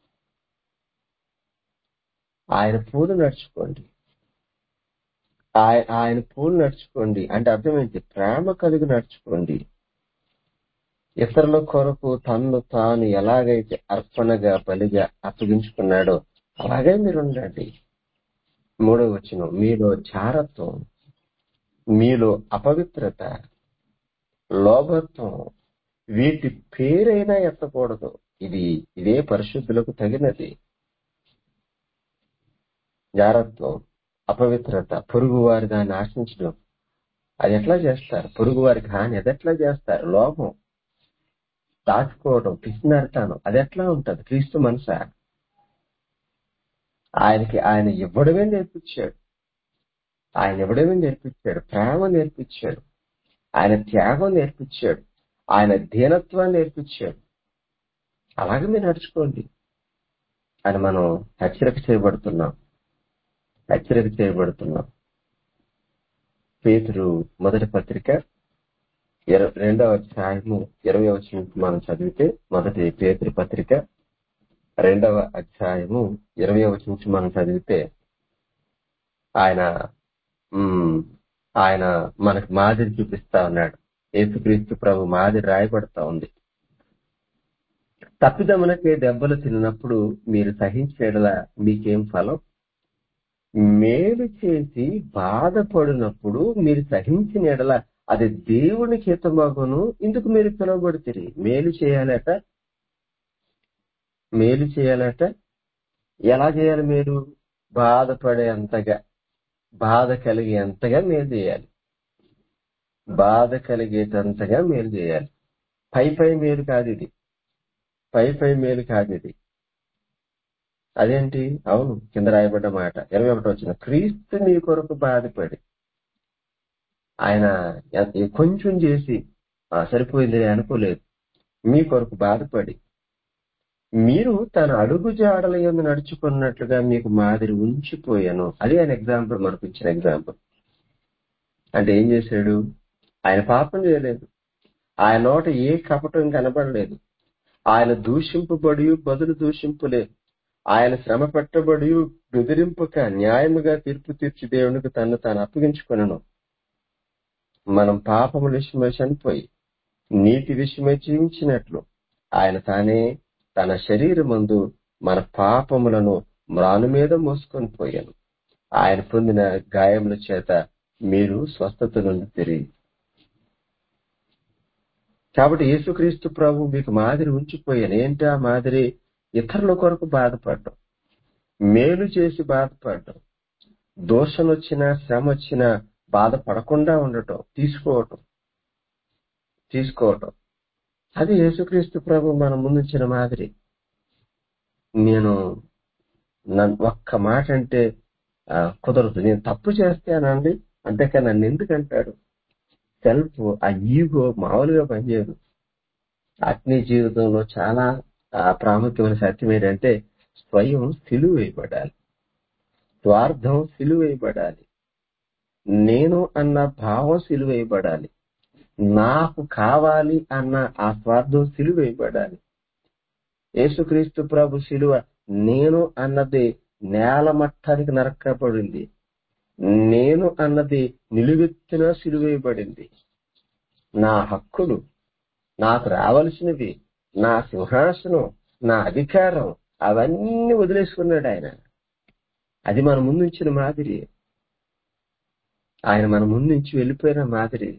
ఆయన పూలు నడుచుకోండి ఆయన పూలు నడుచుకోండి అంటే అర్థం ఏంటి ప్రేమ కలిగి నడుచుకోండి ఇతరుల కొరకు తన్ను తాను ఎలాగైతే అర్పణగా బలిగా అప్పగించుకున్నాడో అలాగే మీరు ఉండండి మూడో వచ్చిన మీలో చారత్వం మీలో అపవిత్రత లోభత్వం వీటి పేరైనా ఎత్తకూడదు ఇది ఇదే పరిశుద్ధులకు తగినది జారత్వం అపవిత్రత పొరుగు వారి దాన్ని ఆశించడం అది ఎట్లా చేస్తారు పొరుగు వారికి హాని అది ఎట్లా చేస్తారు లోభం దాచుకోవడం పిసినారటాను అది ఎట్లా ఉంటది క్రీస్తు మనస ఆయనకి ఆయన ఇవ్వడమే నేర్పించాడు ఆయన ఇవ్వడమే నేర్పించాడు ప్రేమ నేర్పించాడు ఆయన త్యాగం నేర్పించాడు ఆయన దీనత్వాన్ని నేర్పించాడు అలాగే మీరు నడుచుకోండి అని మనం హెచ్చరిక చేయబడుతున్నాం హెచ్చరిక చేయబడుతున్నాం పేతురు మొదటి పత్రిక ఇర- రెండవ అధ్యాయము ఇరవై వచ్చిన మనం చదివితే మొదటి పేతురు పత్రిక రెండవ అధ్యాయము ఇరవై వచ్చిన మనం చదివితే ఆయన ఉమ్, ఆయన మనకు మాదిరి చూపిస్తా ఉన్నాడు యేసుక్రీస్తు ప్రభు మాదిరి రాయబడతా ఉంది తప్పిదములకే దెబ్బలు తిన్నప్పుడు మీరు సహించేలా మీకేం ఫలం మేలు చేసి బాధపడినప్పుడు మీరు సహించిన ఎడల అది దేవునికి హితమగును ఇందుకు మీరు పిలువబడుతుంది మేలు చేయాలట మేలు చేయాలట ఎలా చేయాలి మీరు బాధపడే అంతగా బాధ కలిగేంతగా మేలు చేయాలి బాధ కలిగేటంతగా మేలు చేయాలి పై పై మేలు కాదు ఇది పై పై మేలు కాదు ఇది అదేంటి అవును కింద రాయబడ్డ మాట ఇరవై ఒకటి వచ్చిన క్రీస్తు మీ కొరకు బాధపడి ఆయన ఎ- కొంచెం చేసి "ఆ, సరిపోయింది నేను అనుకోలేదు మీ కొరకు బాధపడి మీరు తన అడుగు జాడల యందు నడుచుకున్నట్లుగా మీకు మాదిరి ఉంచిపోయాను అది ఆయన ఎగ్జాంపుల్ మనకు ఇచ్చిన ఎగ్జాంపుల్ అంటే ఏం చేశాడు ఆయన పాపం చేయలేదు ఆయన నోట ఏ కపటం కనబడలేదు ఆయన దూషింపబడి బదులు దూషింపులేదు ఆయన శ్రమ పెట్టబడి బెదిరింపక న్యాయముగా తీర్పు తీర్చి దేవునికి తను తాను అప్పగించుకొనను మనం పాపముల విషయమై చనిపోయి నీతి విషయమై జీవించినట్లు ఆయన తానే తన శరీరమందు మన పాపములను మ్రాను మీద మోసుకొని పోయాను ఆయన పొందిన గాయముల చేత మీరు స్వస్థత నుండి తిరిగి కాబట్టి యేసుక్రీస్తు ప్రభు మీకు మాదిరి ఉంచిపోయాను ఏంటి ఆ మాదిరి ఇతరుల కొరకు బాధపడడం మేలు చేసి బాధపడడం దోషం వచ్చినా శ్రమ వచ్చినా బాధపడకుండా ఉండటం తీసుకోవటం తీసుకోవటం అది యేసుక్రీస్తు ప్రభు మన ముందుంచిన మాదిరి నేను నన్ను ఒక్క మాట అంటే ఆ, కుదరదు నేను తప్పు చేస్తానండి అంతేకాని నన్ను ఎందుకు అంటాడు సెల్ఫ్ ఆ ఈగో మామూలుగా పనిచేయదు ఆత్మీయ జీవితంలో చాలా ఆ, ప్రాముఖ్యమైన సత్యం ఏంటంటే స్వయం సిలువ వేయబడాలి స్వార్థం సిలువ వేయబడాలి నేను అన్న భావం సిలువ వేయబడాలి నాకు కావాలి అన్న ఆ స్వార్థం సిలువ వేయబడాలి యేసుక్రీస్తు ప్రభు సిలువ నేను అన్నది నేల మట్టానికి నరకబడింది నేను అన్నది నిలువెత్తిన సిలువేయబడింది నా హక్కులు నాకు రావలసినవి నా సింహాసనం నా అధికారం అవన్నీ వదిలేసుకున్నాడు ఆయన అది మన ముందుంచిన మాదిరి ఆయన మన ముందుంచి వెళ్ళిపోయిన మాదిరి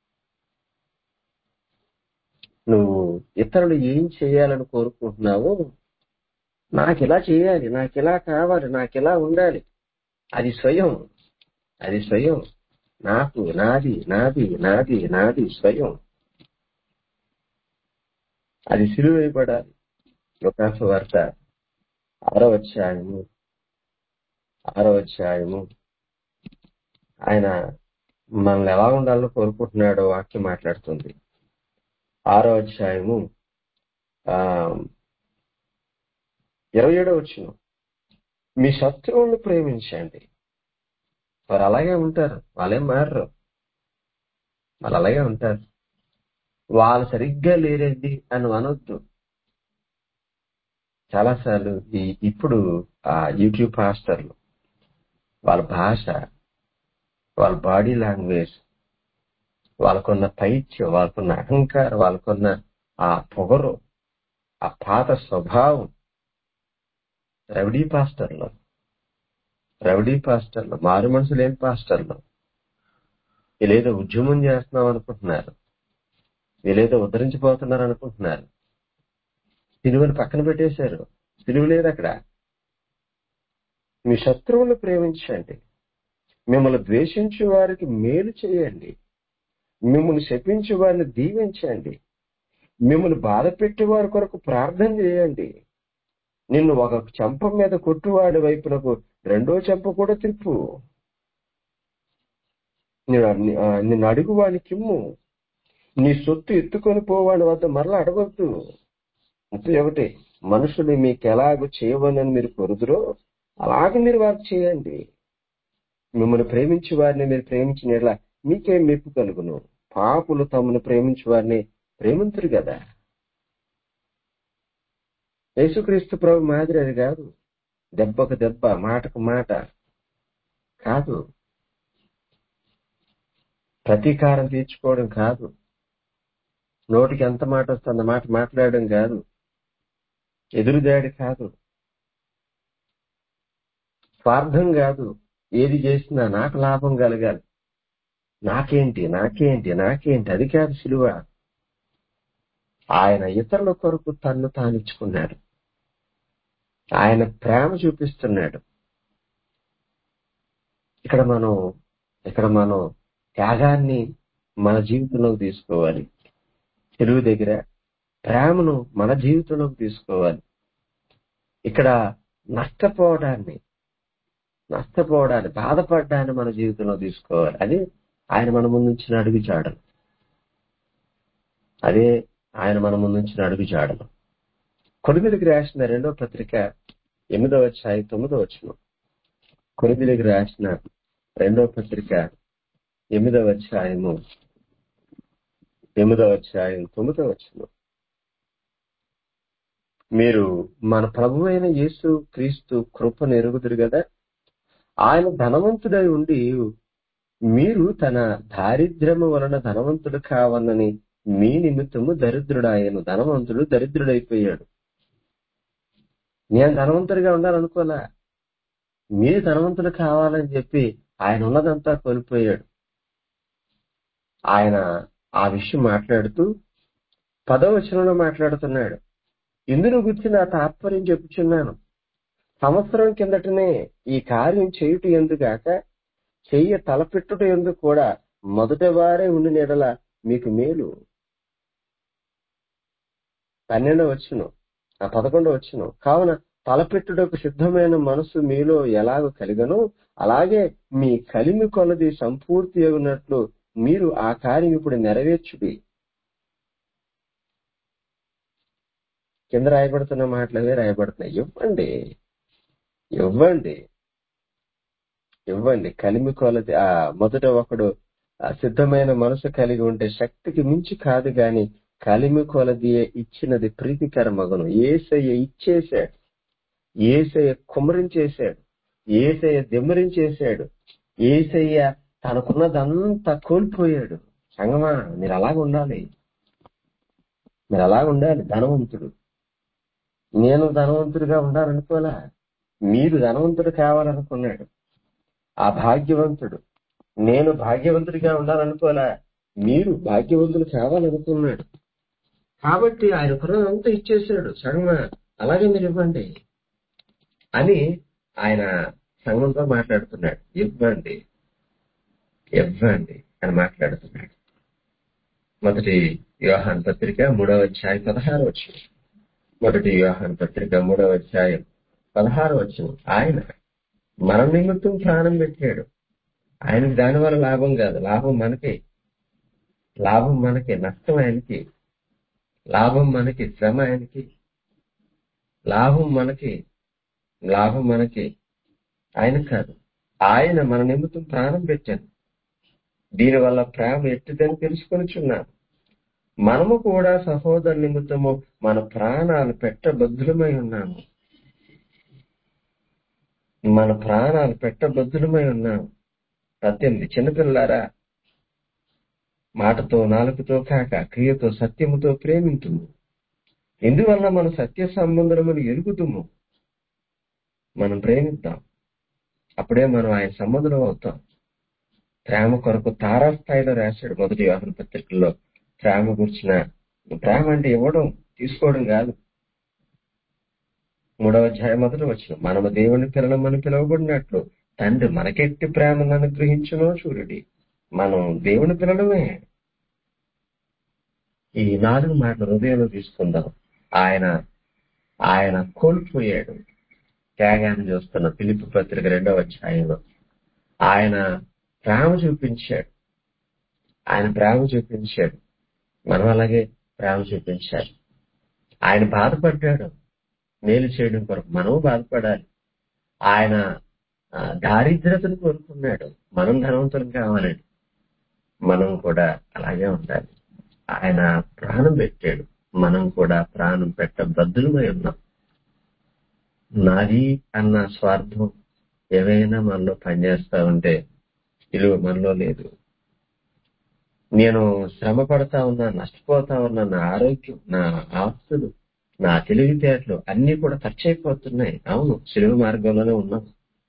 నువ్వు ఇతరులు ఏం చేయాలని కోరుకుంటున్నావో నాకు ఇలా చేయాలి నాకు ఇలా కావాలి నాకు ఇలా ఉండాలి అది స్వయం అది స్వయం నాకు నాది నాది నాది నాది స్వయం అది సిలువేయబడాలి లుకాస వార్త ఆరో అధ్యాయము ఆరో అధ్యాయము ఆయన మనల్ని ఎలా ఉండాలని కోరుకుంటున్నాడో వాక్యం మాట్లాడుతుంది ఆరో అధ్యాయము ఆ ఇరవై ఏడో వచ్చిన మీ శత్రువులను ప్రేమించండి వారు అలాగే ఉంటారు వాళ్ళేం మారరు వాళ్ళు అలాగే ఉంటారు వాళ్ళు సరిగ్గా లేరండి అని అనొద్దు చాలాసార్లు ఈ ఇప్పుడు ఆ యూట్యూబ్ పాస్టర్లు వాళ్ళ భాష వాళ్ళ బాడీ లాంగ్వేజ్ వాళ్ళకున్న పైత్యం వాళ్ళకున్న అహంకారం వాళ్ళకున్న ఆ పొగరు ఆ పాత స్వభావం రవిడీ పాస్టర్లు రవిడీ పాస్టర్లు మారు మనుషులు ఏం పాస్టర్లు వీళ్ళేదో ఉద్యమం చేస్తున్నాం అనుకుంటున్నారు వీళ్ళేదో ఉద్ధరించిపోతున్నారు అనుకుంటున్నారు సిలువను పక్కన పెట్టేశారు సిలువ లేదు అక్కడ మీ శత్రువులను ప్రేమించండి మిమ్మల్ని ద్వేషించే వారికి మేలు చేయండి మిమ్మల్ని శపించే వారిని దీవించండి మిమ్మల్ని బాధ పెట్టే వారి కొరకు ప్రార్థన చేయండి నిన్ను ఒక చెంప మీద కొట్టువాడి వైపునకు రెండో చెంప కూడా తిప్పు నిన్ను ఆ, నిన్ను అడుగు వాని కిమ్ము నీ సొత్తు ఎత్తుకొని పోవాడి వద్ద మరలా అడగొద్దు ముప్పై ఒకటి మనుషులు మీకు ఎలాగో చేయవలని మీరు కోరుదురో అలాగే మీరు వారికి చేయండి మిమ్మల్ని ప్రేమించే వారిని మీరు ప్రేమించిన ఎడల మీకేం మెప్పు కలుగును పాపులు తమను ప్రేమించే వారిని ప్రేమించరు కదా యేసుక్రీస్తు ప్రభు మాదిరి అది కాదు దెబ్బకు దెబ్బ మాటకు మాట కాదు ప్రతీకారం తీర్చుకోవడం కాదు నోటికి ఎంత మాట వస్తే అంత మాట మాట్లాడడం కాదు ఎదురుదాడి కాదు స్వార్థం కాదు ఏది చేసినా నాకు లాభం కలగాలి నాకేంటి నాకేంటి నాకేంటి అది కాదు సిలువ ఆయన ఇతరుల కొరకు తన్ను తానిచ్చుకున్నాడు ఆయన ప్రేమ చూపిస్తున్నాడు ఇక్కడ మనం ఇక్కడ మనం త్యాగాన్ని మన జీవితంలోకి తీసుకోవాలి తెలుగు దగ్గర ప్రేమను మన జీవితంలోకి తీసుకోవాలి ఇక్కడ నష్టపోవడాన్ని నష్టపోవడాన్ని బాధపడ్డాన్ని మన జీవితంలో తీసుకోవాలి అదే ఆయన మన ముందుంచిన అడుగు జాడలు అదే ఆయన మన ముందుంచిన అడుగు జాడలు కొడుకులకి రాసిన రెండో పత్రిక ఎనిమిదవ అధ్యాయం తొమ్మిదవ వచ్చిన కొడుకులకి రాసిన రెండో పత్రిక ఎనిమిదవ అధ్యాయము ఎనిమిదవ అధ్యాయం తొమ్మిదవ వచ్చిన మీరు మన ప్రభు అయిన యేసు క్రీస్తు కృపను ఎరుగుదురు కదా ఆయన ధనవంతుడై ఉండి మీరు తన దారిద్ర్యము వలన ధనవంతుడు కావాలని మీ నిమిత్తము దరిద్రుడాయను ధనవంతుడు దరిద్రుడైపోయాడు నేను ధనవంతుడిగా ఉండాలనుకోలే మీరు ధనవంతుడు కావాలని చెప్పి ఆయన ఉన్నదంతా కోల్పోయాడు ఆయన ఆ విషయం మాట్లాడుతూ పదవ వచనంలో మాట్లాడుతున్నాడు ఇందును గురించి నా తాత్పర్యం చెప్పుచున్నాను సంవత్సరం కిందటనే ఈ కార్యం చేయుట ఎందుగాక చెయ్య తలపెట్టుట ఎందుకు కూడా మొదట వారే ఉండి నెడల మీకు మేలు పన్నెండవ వచ్చును ఆ పదకొండవ వచ్చును కావున తలపెట్టుటకు సిద్ధమైన మనసు మీలో ఎలాగో కలిగను అలాగే మీ కలిమి కొలది సంపూర్తి ఉన్నట్లు మీరు ఆ కార్యం ఇప్పుడు నెరవేర్చుడి కింద రాయబడుతున్న మాటలవే రాయబడుతున్నాయి ఇవ్వండి ఇవ్వండి ఇవ్వండి కలిమి కొలది ఆ మొదట ఒకడు ఆ సిద్ధమైన మనసు కలిగి ఉంటే శక్తికి మించి కాదు గాని కలిమి కొలది ఇచ్చినది ప్రీతికర మగను ఏసయ్య ఇచ్చేశాడు ఏసయ్య కుమరించేశాడు ఏసయ్య దిమ్మరించేశాడు ఏసయ్య తనకున్నదంతా కోల్పోయాడు సంగమా మీరు అలాగ ఉండాలి మీరు అలాగ ఉండాలి ధనవంతుడు నేను ధనవంతుడిగా ఉండాలనుకోలే మీరు ధనవంతుడు కావాలనుకున్నాడు ఆ భాగ్యవంతుడు నేను భాగ్యవంతుడిగా ఉండాలనుకోలే మీరు భాగ్యవంతుడు కావాలనుకున్నాడు కాబట్టి ఆయన కుర్రంతా ఇచ్చేసాడు సగమా అలాగే మీరు ఇవ్వండి అని ఆయన సంఘంతో మాట్లాడుతున్నాడు ఇవ్వండి ఇవ్వండి అని మాట్లాడుతున్నాడు మొదటి వ్యవహాన్ పత్రిక మూడవ అధ్యాయం పదహారు వచ్చిన మొదటి వ్యవహాన్ పత్రిక మూడవ అధ్యాయం పదహారు వచ్చిన ఆయన మన నిమిత్తం ప్రాణం పెట్టాడు ఆయనకి దానివల్ల లాభం కాదు లాభం మనకే లాభం మనకి నష్టం ఆయనకి లాభం మనకి శ్రమ ఆయనకి లాభం మనకి లాభం మనకి ఆయన కాదు ఆయన మన నిమిత్తం ప్రాణం పెట్టాను దీనివల్ల ప్రేమ ఎట్టిదని తెలుసుకొనిచున్నాను మనము కూడా సహోదరు నిమిత్తము మన ప్రాణాలు పెట్టబద్ధులమై ఉన్నాము మన ప్రాణాలు పెట్టబద్ధులమై ఉన్నాము పద్దెనిమిది చిన్నపిల్లారా మాటతో నాలుకతో కాక క్రియతో సత్యముతో ప్రేమింతుము ఎందువల్ల మన సత్య సంబంధమును ఎరుగుతుము మనం ప్రేమిద్దాం అప్పుడే మనం ఆయన సంబంధం అవుతాం ప్రేమ కొరకు తారాస్థాయిలో రాశాడు మొదటి వ్యవహార పత్రికల్లో ప్రేమ గురించిన ప్రేమ అంటే ఇవ్వడం తీసుకోవడం కాదు మూడవ అధ్యాయం మొదట వచ్చిన మనము దేవుని పిల్లలమని పిలువబడినట్లు తండ్రి మనకెట్టి ప్రేమను అనుగ్రహించునో చూడండి మనం దేవుని పిల్లలమే ఈ నాలుగు మాటలు హృదయంలో తీసుకుందాం ఆయన ఆయన కోల్పోయాడు త్యాగాన్ని చూస్తున్న పిలుపు పత్రిక రెండవ అధ్యాయంలో ఆయన ప్రేమ చూపించాడు ఆయన ప్రేమ చూపించాడు మనం అలాగే ప్రేమ చూపించాలి ఆయన బాధపడ్డాడు మేలు చేయడం కొరకు మనము బాధపడాలి ఆయన ఆ, దారిద్రతను కోరుకున్నాడు మనం ధనవంతులు కావాలని మనం కూడా అలాగే ఉండాలి ఆయన ప్రాణం పెట్టాడు మనం కూడా ప్రాణం పెట్ట బద్దులమై ఉన్నాం నాది అన్న స్వార్థం ఏవైనా మనలో పనిచేస్తా ఉంటే విలువ మనలో లేదు నేను శ్రమ పడతా ఉన్నా నష్టపోతా ఉన్నా నా ఆరోగ్యం నా ఆస్తులు నా తెలివితేటలు అన్ని కూడా ఖర్చు అయిపోతున్నాయి అవును సులువు మార్గంలోనే ఉన్నాం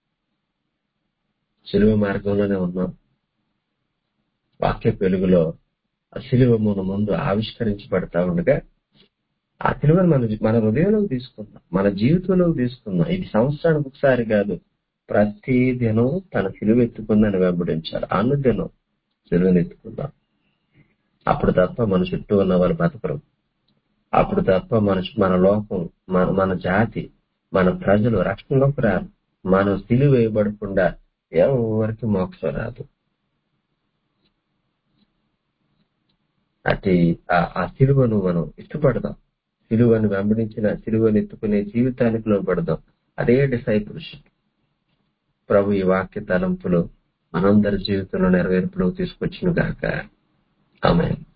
సులువు మార్గంలోనే ఉన్నాం వాక్య వెలుగులో ఆ సిలువ మన ముందు ఆవిష్కరించబడతా ఉండగా ఆ సిలువను మన మన హృదయంలోకి తీసుకుందాం మన జీవితంలోకి తీసుకుందాం ఇది సంవత్సరానికి ఒకసారి కాదు ప్రతి దినం తన సిలువ ఎత్తుకుందని వెంబడించాలి అనుదినం సిలువను ఎత్తుకుందాం అప్పుడు తప్ప మన చుట్టూ ఉన్న వాళ్ళు బతకరు అప్పుడు తప్ప మన మన లోకం మన మన జాతి మన ప్రజలు రక్షణలోకి రారు మనం సిలువ వేయబడకుండా ఎవరికి మోక్షం రాదు అతి ఆ- ఆ సిలువను మనం ఇష్టపడదాం సిలువను వెంబడించిన సిలువను ఎత్తుకునే జీవితానికి లోపడదాం అదే డిసైపుల్షిప్ ప్రభు ఈ వాక్య తలంపులు మనందరి జీవితంలో నెరవేర్పులోకి తీసుకొచ్చిన గాక ఆమె